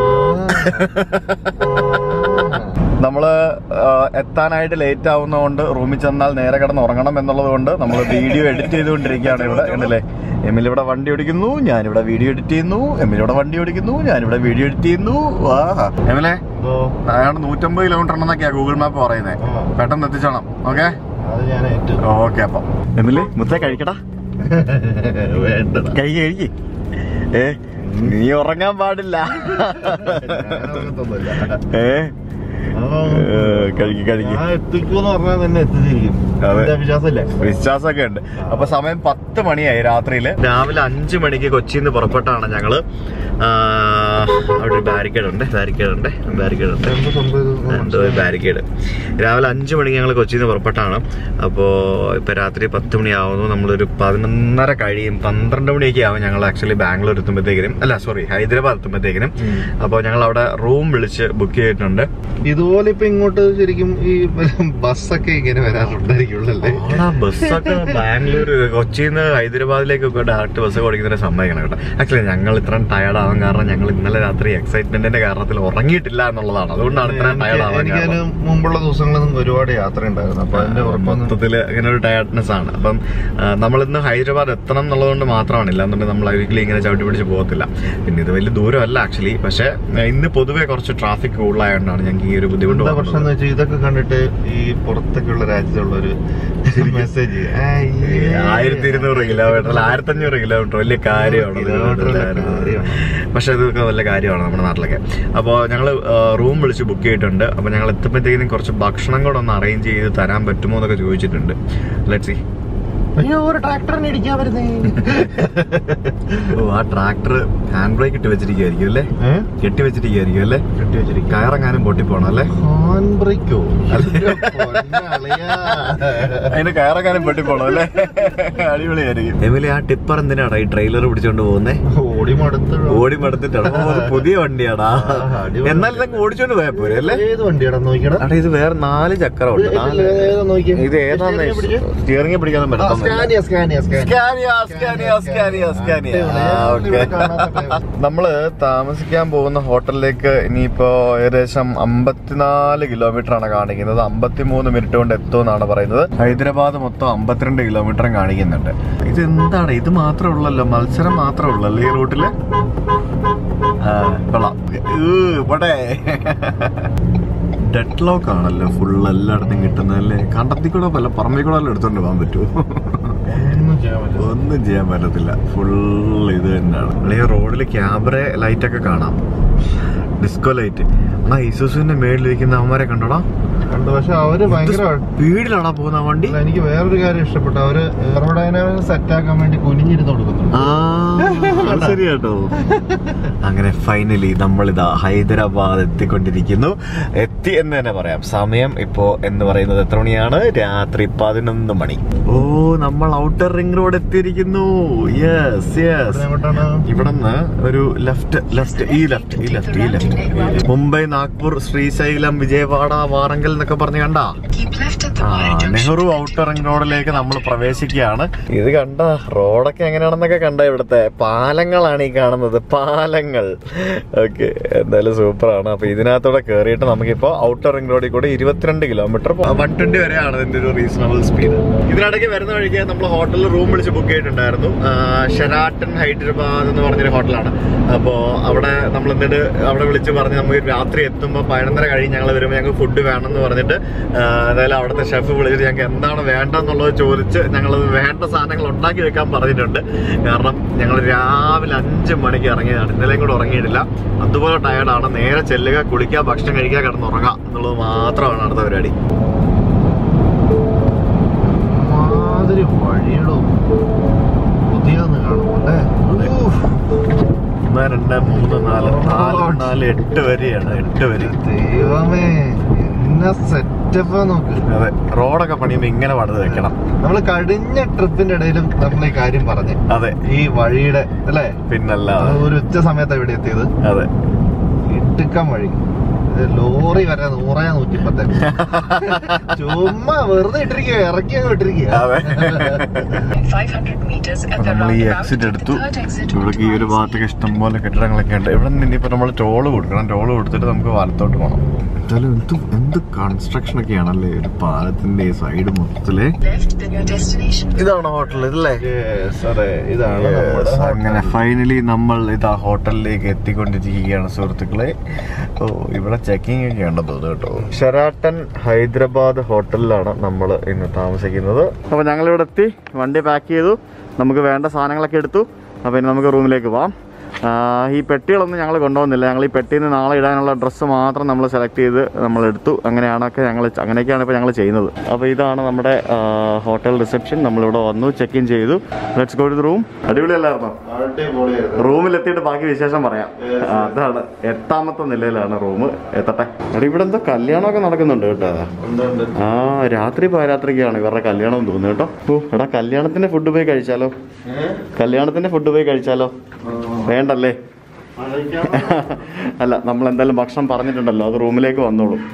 നമ്മള് ആ, എത്താനായിട്ട് ലേറ്റ് ആവുന്നതുകൊണ്ട് റൂമിൽ ചെന്നാൽ നേരെ കിടന്ന് ഉറങ്ങണം എന്നുള്ളത് കൊണ്ട് നമ്മൾ വീഡിയോ എഡിറ്റ് ചെയ്തുകൊണ്ടിരിക്കുകയാണ് ഇവിടെ കണ്ടില്ലേ എമ്മിൽ ഇവിടെ വണ്ടി ഓടിക്കുന്നു ഞാനിവിടെ വീഡിയോ എഡിറ്റ് ചെയ്യുന്നു എമ്മിൽ ഇവിടെ വണ്ടി ഓടിക്കുന്നു ഞാനിവിടെ വീഡിയോ എഡിറ്റ് ചെയ്യുന്നു വാ എമ്മിലെ അയാൾ നൂറ്റമ്പത് കിലോമീറ്റർ ഉണ്ടെന്നൊക്കെയാ ഗൂഗിൾ മാപ്പ് പറയുന്നത് ആ. പെട്ടെന്ന് എത്തിച്ചോണം ഓക്കെ അത് ഞാൻ ഏറ്റു ഓക്കെ അപ്പം എമ്മില് മുത്തേ കഴിക്കടാ വേണ്ടടാ കഴിക്ക് കഴിക്ക് ഏ നീ ഉറങ്ങാൻ പാടില്ല ഞാനൊന്നുമില്ല. ഏ ആ, ഏ, കഴിക്ക് കഴിക്ക് ഞാൻ എത്തിക്കൂന്ന് പറഞ്ഞാൽ തന്നെ എത്തിച്ചിരിക്കും അതെ. എന്റെ വിശ്വാസമില്ലേ വിശ്വാസമൊക്കെ ഉണ്ട് അപ്പൊ സമയം പത്ത് മണിയായി രാത്രിയില് രാവിലെ അഞ്ചു മണിക്ക് കൊച്ചിയിൽ നിന്ന് പുറപ്പെട്ടാണ് ഞങ്ങള് ആ, അവിടെ ഒരു ബാരിക്കേഡ് ഉണ്ട് ബാരിക്കേഡ് ഉണ്ട് ബാരിക്കേഡ് ഉണ്ട് എന്ത് സംഭവിച്ചു എന്തോ ഒരു ബാരിക്കേഡ് രാവിലെ അഞ്ചു മണിക്ക് ഞങ്ങൾ കൊച്ചിയിൽ നിന്ന് പുറപ്പെട്ടാണ് അപ്പോൾ ഇപ്പൊ രാത്രി പത്ത് മണിയാവുന്നു നമ്മളൊരു പതിനൊന്നര കഴിയും പന്ത്രണ്ട് മണിയൊക്കെ ആവും ഞങ്ങൾ ആക്ച്വലി ബാംഗ്ലൂർ എത്തുമ്പോഴത്തേക്കിനും അല്ല സോറി ഹൈദരാബാദ് എത്തുമ്പോഴത്തേക്കിനും ഉം. അപ്പോൾ ഞങ്ങൾ അവിടെ റൂം വിളിച്ച് ബുക്ക് ചെയ്തിട്ടുണ്ട് ഇതുപോലെ ഇപ്പൊ ഇങ്ങോട്ട് ശരിക്കും ഈ ബസ്സൊക്കെ ഇങ്ങനെ വരാറുണ്ടായിരിക്കുള്ളൂ അല്ലേ എടാ ബസ്സൊക്കെ ബാംഗ്ലൂർ കൊച്ചിയിൽ നിന്ന് ഹൈദരാബാദിലേക്കൊക്കെ ഡയറക്റ്റ് ബസ് ഓടിക്കുന്നതിനെ സമ്മതിക്കണം കേട്ടോ ആക്ച്വലി ഞങ്ങൾ ഇത്രയും ടയർഡ് ആവാൻ കാരണം ഞങ്ങൾ ഇന്നലെ രാത്രി എക്സൈറ്റ്മെന്റിന്റെ കാരണത്തിൽ ഉറങ്ങിയിട്ടില്ല എന്നുള്ളതാണ് അതുകൊണ്ടാണ് ഇത്രയും ടയർഡ് ആവാൻ എനിക്ക് കാരണം മുമ്പുള്ള ദിവസങ്ങളിൽ ഒരുപാട് യാത്ര ഉണ്ടായിരുന്നു അപ്പൊ അതിന്റെ ഉറപ്പൊന്നും മൊത്തത്തില് അങ്ങനെ ഒരു ടയർഡ്നെസ് ആണ് അപ്പം നമ്മൾ ഇന്ന് ഹൈദരാബാദ് എത്തണം എന്നുള്ളതുകൊണ്ട് മാത്രമാണ് ഇല്ലാന്നുണ്ടെങ്കിൽ നമ്മൾ ഒരിക്കലും ഇങ്ങനെ ചവിട്ടി പിടിച്ച് പോകത്തില്ല പിന്നെ ഇത് വലിയ ദൂരമല്ല ആക്ച്വലി പക്ഷെ ഇന്ന് പൊതുവെ കുറച്ച് ട്രാഫിക് കൂടുതലായതുകൊണ്ടാണ് ഞങ്ങൾക്ക് ഈ ഒരു ബുദ്ധിമുട്ട് എന്താ പ്രശ്നം വന്നത്. എന്ന് വെച്ചാൽ ഇതൊക്കെ കണ്ടിട്ട് ഈ പുറത്തൊക്കെയുള്ള രാജ്യത്തുള്ള ഒരു മെസ്സേജ് ആയിരത്തി ഇരുന്നൂറ് കിലോമീറ്റർ അല്ല ആയിരത്തി അഞ്ഞൂറ് കിലോമീറ്റർ വലിയ കാര്യമാണ് ഇത് കിലോമീറ്ററിലെ കേട്ടിട്ടുണ്ടായിരുന്നു. കാര്യമാണ്. പക്ഷെ ഇതൊക്കെ വലിയ കാര്യമാണ് നമ്മുടെ നാട്ടിലൊക്കെ അപ്പോൾ ഞങ്ങൾ റൂം വിളിച്ച് ബുക്ക് ചെയ്തിട്ടുണ്ട് അപ്പോൾ ഞങ്ങൾ എത്തുമ്പോഴത്തേക്കും കുറച്ച് ഭക്ഷണം കൂടെ ഒന്ന് അറേഞ്ച് ചെയ്ത് തരാൻ പറ്റുമോ എന്നൊക്കെ ചോദിച്ചിട്ടുണ്ട് ലെറ്റ് സി അയ്യോ ഒരു ട്രാക്ടറിനെ ഇടിക്കാൻ വരുന്നേ ഓ ആ ട്രാക്ടർ ഹാൻഡ് ബ്രേക്ക് ഇട്ട് വെച്ചിരിക്കുമായിരിക്കും അല്ലേ കെട്ടി വെച്ചിരിക്കുമായിരിക്കും അല്ലേ കെട്ടി വെച്ചിരിക്കും കയറെങ്ങാനും പൊട്ടിപ്പോണം അല്ലേ ഹാൻ ബ്രേക്കോ അതിന്റെ കയറെങ്ങാനും പൊട്ടിപ്പോണം അല്ലേ അടിപൊളിയായിരിക്കും എമിലി ആ ടിപ്പർ എന്തിനാടാ ഈ ട്രെയിലർ പിടിച്ചോണ്ട് പോകുന്നേ ഓടി മടുത്ത് ഓടി മടുത്തിട്ടാണ് അപ്പൊ അത് പുതിയ വണ്ടിയാടാ ആ, അടിപൊളി. എന്നാലും ഇതൊക്കെ ഓടിച്ചോണ്ട് പോയാ പോരെ അല്ലേ ഏത് വണ്ടിയാടാ നോക്കിയടാ അടാ ഇത് വേറെ നാല് ചക്രമുണ്ട് നാല് ഏതാ നോക്കിയേ ഇത് ഏതാന്ന് സ്റ്റിയറിംഗ് പിടിക്കാനും പറ്റുന്നില്ല Scania Scania Scania, Scania, Scania, Scania. ആ, ഓക്കേ. നമ്മള് താമസിക്കാൻ പോകുന്ന ഹോട്ടലിലേക്ക് ഇനിയിപ്പോ ഏകദേശം അമ്പത്തിനാല് കിലോമീറ്റർ ആണ് കാണിക്കുന്നത് അമ്പത്തിമൂന്ന് മിനിറ്റ് കൊണ്ട് എത്തുമെന്നാണ് പറയുന്നത് ഹൈദരാബാദ് മൊത്തം അമ്പത്തിരണ്ട് കിലോമീറ്ററും കാണിക്കുന്നുണ്ട് ഇത് എന്താണ് ഇത് മാത്രമേ ഉള്ളല്ലോ മത്സരം മാത്രമേ ഉള്ളല്ലോ ഈ റൂട്ടില് ആ, കൊള്ളാം ഏ, പോട്ടെ ഡെഡ് ലോക്ക് ആണല്ലോ ഫുൾ എല്ലായിടത്തും കിട്ടുന്നതല്ലേ കണ്ടത്തിൽ കൂടെ പല പറമ്പിൽ കൂടെ വല്ലതും എടുത്തോണ്ട് പോകാൻ പറ്റുമോ ഒന്നും ചെയ്യാൻ പറ്റില്ല ഒന്നും ചെയ്യാൻ പറ്റത്തില്ല ഫുൾ ഇത് തന്നെയാണ് ഇവിടെ ഈ റോഡിൽ ക്യാമറ ലൈറ്റ് ഒക്കെ കാണാം ഡിസ്കോ ലൈറ്റ് എന്നാ ഇസുസുവിന്റെ മേളിലിരിക്കുന്ന അവന്മാരെ കണ്ടോടാ കണ്ടു പക്ഷെ അവര് ഭയങ്കര സ്പീഡിലാണാ പോകുന്ന ആ വണ്ടി അല്ല, എനിക്ക് വേറൊരു കാര്യം ഇഷ്ടപ്പെട്ടു അവര് എയറോഡൈനാമിക്സ് സെറ്റ് ആക്കാൻ വേണ്ടി കുനിഞ്ഞിരുന്ന് കൊടുക്കുന്നുണ്ട് ആ അത് ശരി കേട്ടോ അങ്ങനെ ഫൈനലി നമ്മളിതാ ഹൈദരാബാദ് എത്തിക്കൊണ്ടിരിക്കുന്നു എത്തി എന്ന് തന്നെ പറയാം സമയം ഇപ്പോ എന്ന് പറയുന്നത് എത്ര മണിയാണ് രാത്രി പതിനൊന്ന് മണി ഓ നമ്മൾ ഔട്ടർ റിംഗ് റോഡ് എത്തിയിരിക്കുന്നു യെസ് യെസ് ഇവിടെ എങ്ങോട്ടാണ് ഇവിടുന്ന് ഒരു ലെഫ്റ്റ് ലെഫ്റ്റ് ഈ ലെഫ്റ്റ് ഈ ലെഫ്റ്റ് ഈ ലെഫ്റ്റ് മുംബൈ നാഗ്പൂർ ശ്രീശൈലം വിജയവാഡ വാറങ്കൽ എന്നൊക്കെ പറഞ്ഞ് കണ്ടാ Keep left at the ആ wire junction. Nehru outer ring റോഡിലേക്ക് നമ്മൾ പ്രവേശിക്കുകയാണ് ഇത് കണ്ട റോഡൊക്കെ എങ്ങനെയാണെന്നൊക്കെ കണ്ട ഇവിടുത്തെ പാലങ്ങളാണ് ഈ കാണുന്നത് പാലങ്ങൾ ഓക്കെ എന്തായാലും സൂപ്പറാണ് അപ്പൊ ഇതിനകത്തൂടെ കയറിയിട്ട് നമുക്കിപ്പോ ഔട്ടർ റിംഗ് റോഡിൽ കൂടെ ഇരുപത്തിരണ്ട് കിലോമീറ്റർ വൺ ട്വന്റി വരെയാണ് ഇതിന്റെ ഒരു റീസണബിൾ സ്പീഡ് ഇതിനിടയ്ക്ക് വരുന്ന വഴിക്ക് നമ്മൾ ഹോട്ടലിൽ റൂം വിളിച്ച് ബുക്ക് ചെയ്തിട്ടുണ്ടായിരുന്നു ആ, ഷെറാട്ടൻ ഹൈദരാബാദ് എന്ന് പറഞ്ഞൊരു ഹോട്ടലാണ് അപ്പോൾ അവിടെ നമ്മൾ എന്നിട്ട് അവിടെ വിളിച്ച് പറഞ്ഞ് നമുക്ക് രാത്രി എത്തുമ്പോൾ പതിനൊന്നര കഴിഞ്ഞ് ഞങ്ങൾ വരുമ്പോൾ ഞങ്ങൾക്ക് ഫുഡ് വേണം എന്ന് പറഞ്ഞിട്ട് ആ, എന്തായാലും അവിടുത്തെ ഷെഫ് വിളിച്ചിട്ട് ഞങ്ങൾക്ക് എന്താണ് വേണ്ടതെന്നുള്ളത് ചോദിച്ച് ഞങ്ങളത് വേണ്ട സാധനങ്ങൾ ഉണ്ടാക്കി വെക്കാൻ പറഞ്ഞിട്ടുണ്ട് കാരണം ഞങ്ങൾ രാവിലെ അഞ്ച് മണിക്ക് ഇറങ്ങിയതാണ് ഇന്നലെയും കൂടെ ഉറങ്ങിയിട്ടില്ല അതുപോലെ ടയർഡാണ് നേരെ ചെല്ലുക കുളിക്കുക ഭക്ഷണം കഴിക്കുക കിടന്ന് ഉറങ്ങുക എന്നുള്ളത് മാത്രമാണ് അടുത്ത പരിപാടി മാതിരി വഴിയിടും പുതിയതെന്ന് കാണുമല്ലേ അതെ. ഒന്ന് രണ്ട് മൂന്ന് നാല് നാല് നാല് എട്ട് വരെയാണ് എട്ട് വരി ദൈവമേ എന്നെ സെറ്റപ്പ് നോക്ക് അതെ റോഡൊക്കെ പണിയുമ്പോ ഇങ്ങനെ പണിത് വെക്കണം നമ്മള് കഴിഞ്ഞ ട്രിപ്പിന്റെ ഇടയിലും നമ്മൾ ഈ കാര്യം പറഞ്ഞ് അതെ ഈ വഴിയുടെ അല്ലേ പിന്നല്ല അത് ഒരു ഉച്ച സമയത്താണ് ഇവിടെ എത്തിയത് അതെ ഇടുക്കം വഴി ഇത് ലോറി വരെ നൂറേ നൂറ്റിപ്പത്ത് ചുമ്മാ വെറുതെ ഇട്ടിരിക്കുക ഇറക്കി അങ്ങ് ഇട്ടിരിക്കുക അതെ 500 meters at the നമ്മൾ ഈ roundabout, എക്സിറ്റ് the എടുത്തു third exit ഇവിടേക്ക് ഈ ഒരു ഭാഗത്തൊക്കെ ഇഷ്ടംപോലെ കെട്ടിടങ്ങളൊക്കെ ഉണ്ട് ഇവിടെ നിന്ന് ഇനിയിപ്പോ നമ്മൾ ടോള് കൊടുക്കണം ടോള് കൊടുത്തിട്ട് നമുക്ക് വലത്തോട്ട് പോകണം എന്തായാലും എന്ത് എന്ത് കൺസ്ട്രക്ഷൻ ഒക്കെ ആണല്ലേ ഒരു പാലത്തിന്റെ സൈഡ് മൊത്തത്തില് left, then your destination. ഇതാണ് ഹോട്ടൽ ഇതല്ലേ Yes, അതെ ഇതാണ് നമ്മുടെ Yes, അങ്ങനെ ഫൈനലി നമ്മൾ ഇതാ ഹോട്ടലിലേക്ക് എത്തിക്കൊണ്ടിരിക്കുകയാണ് സുഹൃത്തുക്കളെ ഓ ഇവിടെ ചെക്കിംഗ് ഒക്കെ ഉണ്ടെന്ന് തോന്നുന്നു കേട്ടോ ഷെറാട്ടൻ ഹൈദരാബാദ് ഹോട്ടലിലാണ് നമ്മൾ ഇന്ന് താമസിക്കുന്നത് അപ്പോൾ ഞങ്ങൾ ഇവിടെ എത്തി വണ്ടി പാക്ക് ചെയ്തു നമുക്ക് വേണ്ട സാധനങ്ങളൊക്കെ എടുത്തു അപ്പോൾ ഇനി നമുക്ക് റൂമിലേക്ക് പോവാം ആ, ഈ പെട്ടികളൊന്നും ഞങ്ങൾ കൊണ്ടുപോകുന്നില്ല ഞങ്ങൾ ഈ പെട്ടിയിൽ നിന്ന് നാളെ ഇടാനുള്ള ഡ്രസ്സ് മാത്രം നമ്മൾ സെലക്ട് ചെയ്ത് നമ്മൾ എടുത്തു അങ്ങനെയാണൊക്കെ ഞങ്ങൾ അങ്ങനെയൊക്കെയാണ് ഇപ്പോൾ ഞങ്ങൾ ചെയ്യുന്നത് അപ്പോൾ ഇതാണ് നമ്മുടെ ആ, ഹോട്ടൽ റിസപ്ഷൻ നമ്മളിവിടെ വന്നു ചെക്ക് ഇൻ ചെയ്തു ലെറ്റ്സ് ഗോ ടു റൂം അടിപൊളിയല്ലായിരുന്നോ അടിപൊളിയായിരുന്നു റൂമിലെത്തിയിട്ട് ബാക്കി വിശേഷം പറയാം ആ, അതാണ് എട്ടാമത്തെ നിലയിലാണ് റൂം എത്തട്ടെ എടാ ഇവിടെ എന്തോ കല്യാണമൊക്കെ നടക്കുന്നുണ്ട് കേട്ടോ എന്തുണ്ട് ആ രാത്രി പാരാത്രിക്കാണ് ഇവരുടെ കല്യാണം എന്ന് തോന്നുന്നു കേട്ടോ ഓ എടാ കല്യാണത്തിന്റെ ഫുഡ് പോയി കഴിച്ചാലോ കല്യാണത്തിന്റെ ഫുഡ് പോയി കഴിച്ചാലോ വേണ്ടല്ലേ അല്ല നമ്മൾ എന്തായാലും ഭക്ഷണം പറഞ്ഞിട്ടുണ്ടല്ലോ അത് റൂമിലേക്ക് വന്നോളൂ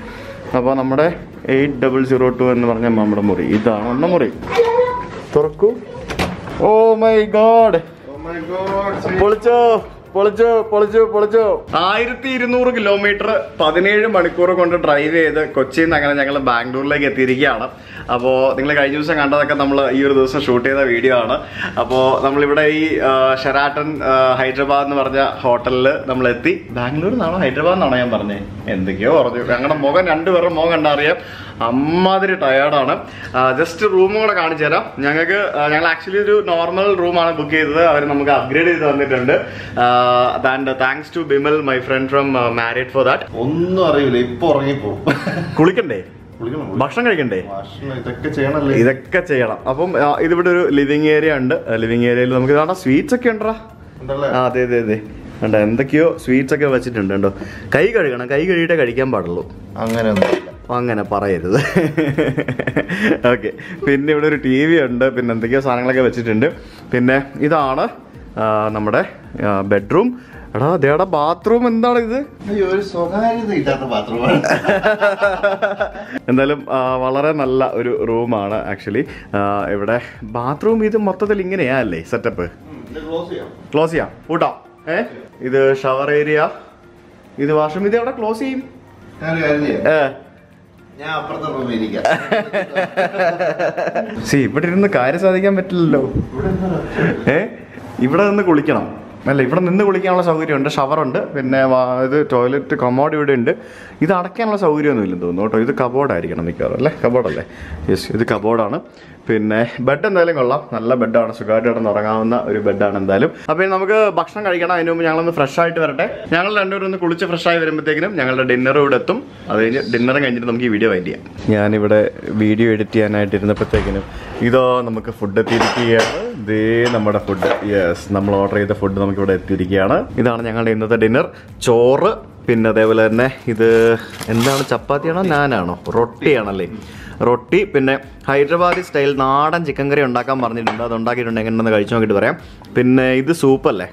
അപ്പോൾ നമ്മുടെ എയ്റ്റ് ഡബിൾ സീറോ ടു എന്ന് പറഞ്ഞ നമ്മുടെ മുറി ഇതാണ് നമ്മുടെ മുറി തുറക്കൂ ഓ മൈ ഗോഡ് പൊളിച്ചോ പൊളിച്ചോ പൊളിച്ചോ പൊളിച്ചോ ആയിരത്തി ഇരുന്നൂറ് കിലോമീറ്റർ പതിനേഴ് മണിക്കൂർ കൊണ്ട് ഡ്രൈവ് ചെയ്ത് കൊച്ചിയിൽ നിന്ന് അങ്ങനെ ഞങ്ങൾ ബാംഗ്ലൂരിലേക്ക് എത്തിയിരിക്കുകയാണ് അപ്പോൾ നിങ്ങൾ കഴിഞ്ഞ ദിവസം കണ്ടതൊക്കെ നമ്മൾ ഈ ഒരു ദിവസം ഷൂട്ട് ചെയ്ത വീഡിയോ ആണ് അപ്പോൾ നമ്മളിവിടെ ഈ ആ, ഷെറാട്ടൺ ആ, ഹൈദരാബാദ് എന്ന് പറഞ്ഞ ഹോട്ടലിൽ നമ്മൾ എത്തി ബാംഗ്ലൂരിൽ നിന്നാണോ ഹൈദരാബാദ് നിന്നാണോ ഞാൻ പറഞ്ഞത് എന്തൊക്കെയോ പറഞ്ഞു ഞങ്ങളുടെ മുഖം രണ്ടുപേരുടെ മുഖം കണ്ടറിയാം അമ്മാതിരി ടയേർഡാണ് ജസ്റ്റ് റൂമും കൂടെ കാണിച്ചു തരാം ഞങ്ങൾക്ക് ആ, ഞങ്ങൾ ആക്ച്വലി ഒരു നോർമൽ റൂമാണ് ബുക്ക് ചെയ്തത് അവർ നമുക്ക് അപ്ഗ്രേഡ് ചെയ്ത് തന്നിട്ടുണ്ട് and thanks to Bimal my friend from married for that ഒന്നും അറിയില്ല ഇപ്പൊ ഉറങ്ങിപ്പോവും കുളിക്കണ്ടേ കുളിക്കണം ഭക്ഷണം കഴിക്കണ്ടേ ഭക്ഷണം ഇതൊക്കെ ചെയ്യണല്ലേ ഇതൊക്കെ ചെയ്യണം അപ്പം ആ, ഇതിവിടെ ഒരു ലിവിങ് ഏരിയ ഉണ്ട് ലിവിങ് ഏരിയയിൽ നമുക്ക് കാണാം സ്വീറ്റ്സ് ഒക്കെ ഉണ്ടോ ഉണ്ടല്ലേ ആ അതെ അതെ അതെ കണ്ടോ എന്തൊക്കെയോ സ്വീറ്റ്സ് ഒക്കെ വെച്ചിട്ടുണ്ട് കേട്ടോ കൈ കഴുകണം കൈ കഴുകിയിട്ടേ കഴിക്കാൻ പാടുള്ളൂ അങ്ങനെയൊന്നുമില്ല അങ്ങനെ പറയരുത് ഓക്കെ പിന്നെ ഇവിടെ ഒരു ടി വി ഉണ്ട് പിന്നെ എന്തൊക്കെയോ സാധനങ്ങളൊക്കെ വെച്ചിട്ടുണ്ട് പിന്നെ ഇതാണ് ആ, നമ്മുടെ ബെഡ്റൂം എടാ ദേടാ ബാത്റൂം എന്താണ് ഇത് അയ്യോ ഒരു സ്വകാര്യത ഇല്ലാത്ത ബാത്റൂമാണ് എന്തായാലും ആ, വളരെ നല്ല ഒരു റൂമാണ് ആക്ച്വലി ഇവിടെ ബാത്റൂം ഇത് മൊത്തത്തിൽ ഇങ്ങനെയാ അല്ലേ സെറ്റപ്പ് ക്ലോസ് ചെയ്യാം ക്ലോസ് ചെയ്യാം കൂട്ടാം ഏ ഇത് ഷവർ ഏരിയ ഇത് വാഷ്റൂം ഇത് എവിടെ ക്ലോസ് ചെയ്യും ഞാനൊരു കാര്യം ചെയ്യാം ഏ ഞാൻ അപ്പുറത്തെ റൂമിൽ ഇരിക്കാം സി ഇവിടെ ഇരുന്ന് കാര്യം സാധിക്കാൻ പറ്റില്ലല്ലോ ഏ ഇവിടെ നിന്ന് കുളിക്കണം അല്ല ഇവിടെ നിന്ന് കുളിക്കാനുള്ള സൗകര്യമുണ്ട് ഷവറുണ്ട് പിന്നെ വാ- ഇത് ടോയ്ലറ്റ് കമോഡ് ഇവിടെ ഉണ്ട് ഇത് അടയ്ക്കാനുള്ള സൗകര്യമൊന്നുമില്ലെന്ന് തോന്നുന്നു കേട്ടോ ഇത് കബോർഡായിരിക്കണം മിക്കവാറും അല്ലേ കബോർഡല്ലേ യെസ് ഇത് കബോർഡാണ് പിന്നെ ബെഡ് എന്തായാലും കൊള്ളാം നല്ല ബെഡാണ് സുഖമായിട്ട് കിടന്ന് ഉറങ്ങാവുന്ന ഒരു ബെഡാണ് എന്തായാലും അപ്പോൾ ഇനി നമുക്ക് ഭക്ഷണം കഴിക്കണം അതിന് മുമ്പ് ഞങ്ങളൊന്ന് ഫ്രഷ് ആയിട്ട് വരട്ടെ ഞങ്ങൾ രണ്ടുപേരും ഒന്ന് കുളിച്ച് ഫ്രഷ് ആയി വരുമ്പോഴത്തേക്കിനും ഞങ്ങളുടെ ഡിന്നർ ഇവിടെ എത്തും അത് കഴിഞ്ഞ് ഡിന്നർ കഴിഞ്ഞിട്ട് നമുക്ക് ഈ വീഡിയോ വൈൻഡ് ചെയ്യാം ഞാനിവിടെ വീഡിയോ എഡിറ്റ് ചെയ്യാനായിട്ട് ഇരുന്നപ്പോഴത്തേക്കിനും ഇതോ നമുക്ക് ഫുഡ് എത്തിയിരിക്കുകയാണ് ഇതേ നമ്മുടെ ഫുഡ് യെസ് നമ്മൾ ഓർഡർ ചെയ്ത ഫുഡ് നമുക്ക് ഇവിടെ എത്തിയിരിക്കുകയാണ് ഇതാണ് ഞങ്ങളുടെ ഇന്നത്തെ ഡിന്നർ ചോറ് പിന്നെ അതേപോലെ തന്നെ ഇത് എന്താണ് ചപ്പാത്തിയാണോ നാനാണോ റൊട്ടിയാണല്ലേ റൊട്ടി പിന്നെ ഹൈദരാബാദി സ്റ്റൈൽ നാടൻ ചിക്കൻ കറി ഉണ്ടാക്കാൻ പറഞ്ഞിട്ടുണ്ട് അത് ഉണ്ടാക്കിയിട്ടുണ്ട് എങ്ങനെയാണെന്ന് കഴിച്ചു നോക്കിയിട്ട് പറയാം പിന്നെ ഇത് സൂപ്പ് അല്ലേ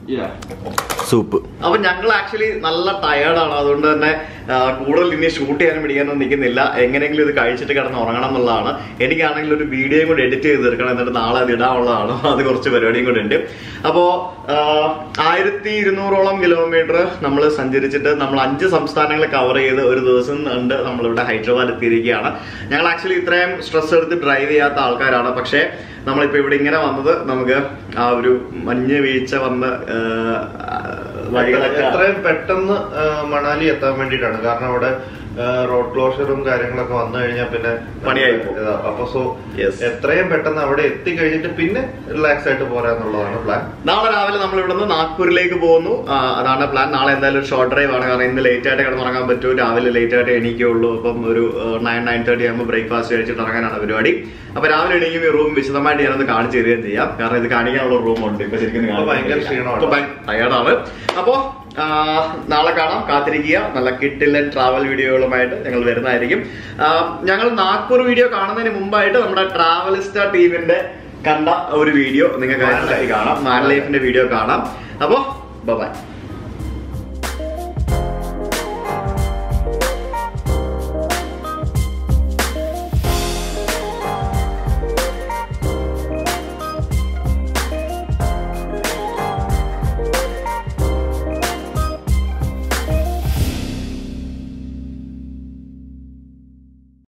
സൂപ്പ് അപ്പൊ ഞങ്ങൾ ആക്ച്വലി നല്ല ടയേർഡാണ് അതുകൊണ്ട് തന്നെ ആ, കൂടുതൽ ഇനി ഷൂട്ട് ചെയ്യാനും പിടിക്കാനൊന്നും നിൽക്കുന്നില്ല എങ്ങനെയെങ്കിലും ഇത് കഴിച്ചിട്ട് കിടന്ന് ഉറങ്ങണം എന്നുള്ളതാണ് എനിക്കാണെങ്കിൽ ഒരു വീഡിയോയും കൂടി എഡിറ്റ് ചെയ്ത് തീർക്കണം എന്നിട്ട് നാളെ അത് ഇടാനുള്ളതാണ് അത് കുറച്ച് പരിപാടിയും കൂടി ഉണ്ട് അപ്പോ ആയിരത്തി ഇരുന്നൂറോളം കിലോമീറ്റർ നമ്മൾ സഞ്ചരിച്ചിട്ട് നമ്മൾ അഞ്ച് സംസ്ഥാനങ്ങൾ കവർ ചെയ്ത് ഒരു ദിവസം ഉണ്ട് നമ്മളിവിടെ ഹൈദരാബാദ് എത്തിയിരിക്കുകയാണ് ഞങ്ങൾ ആക്ച്വലി ഇത്രയും സ്ട്രെസ് എടുത്ത് ഡ്രൈവ് ചെയ്യാത്ത ആൾക്കാരാണ് പക്ഷേ നമ്മളിപ്പോ ഇവിടെ ഇങ്ങനെ വന്നത് നമുക്ക് ആ ഒരു മഞ്ഞ് വീഴ്ച വന്ന് ആ, വഴികളൊക്കെ എത്രയും പെട്ടെന്ന് ആ, മണാലി എത്താൻ വേണ്ടിയിട്ടാണ് കാരണം അവിടെ റോഡ് ക്ലോഷറും കാര്യങ്ങളൊക്കെ വന്നു കഴിഞ്ഞാൽ പിന്നെ പണിയായി പോകും. ഇതാ. അപ്പൊ സോ Yes. എത്രയും പെട്ടെന്ന് അവിടെ എത്തിക്കഴിഞ്ഞിട്ട് പിന്നെ റിലാക്സ് ആയിട്ട് പോരാന്നുള്ളതാണ് പ്ലാൻ നാളെ രാവിലെ നമ്മൾ ഇവിടുന്ന് നാഗ്പൂരിലേക്ക് പോകുന്നു ആ, അതാണ് പ്ലാൻ നാളെ എന്തായാലും ഒരു ഷോർട്ട് ഡ്രൈവ് ആണ് കാരണം ഇന്ന് ലേറ്റ് ആയിട്ട് കിടന്നുറങ്ങാൻ പറ്റൂ രാവിലെ ലേറ്റ് ആയിട്ട് എണീക്കുള്ളൂ അപ്പം ഒരു നയൻ നയൻ തേർട്ടി ആകുമ്പോൾ ബ്രേക്ക്ഫാസ്റ്റ് കഴിച്ചിട്ട് ഇറങ്ങാനാണ് പരിപാടി അപ്പൊ രാവിലെ എണീക്കും ഈ റൂം വിശദമായിട്ട് ഞാനൊന്ന് കാണിച്ചു തരികയും ചെയ്യാം കാരണം ഇത് കാണിക്കാനുള്ള റൂം ഉണ്ട് ഇപ്പൊ ശരിക്കും ഇപ്പൊ ഭയങ്കര ക്ഷീണമാണ്. ടയർഡാണ് അപ്പോ ആ, നാളെ കാണാം കാത്തിരിക്കുക നല്ല കിട്ടില്ല ട്രാവൽ വീഡിയോകളുമായിട്ട് ഞങ്ങൾ വരുന്നതായിരിക്കും ആ, ഞങ്ങൾ നാഗ്പൂർ വീഡിയോ കാണുന്നതിന് മുമ്പായിട്ട് നമ്മുടെ ട്രാവലിസ്റ്റ ടീമിന്റെ കണ്ട ഒരു വീഡിയോ നിങ്ങൾക്ക് അതിനകത്ത് കാണാം മാൻ ലൈഫിന്റെ വീഡിയോ കാണാം അപ്പോ ബൈ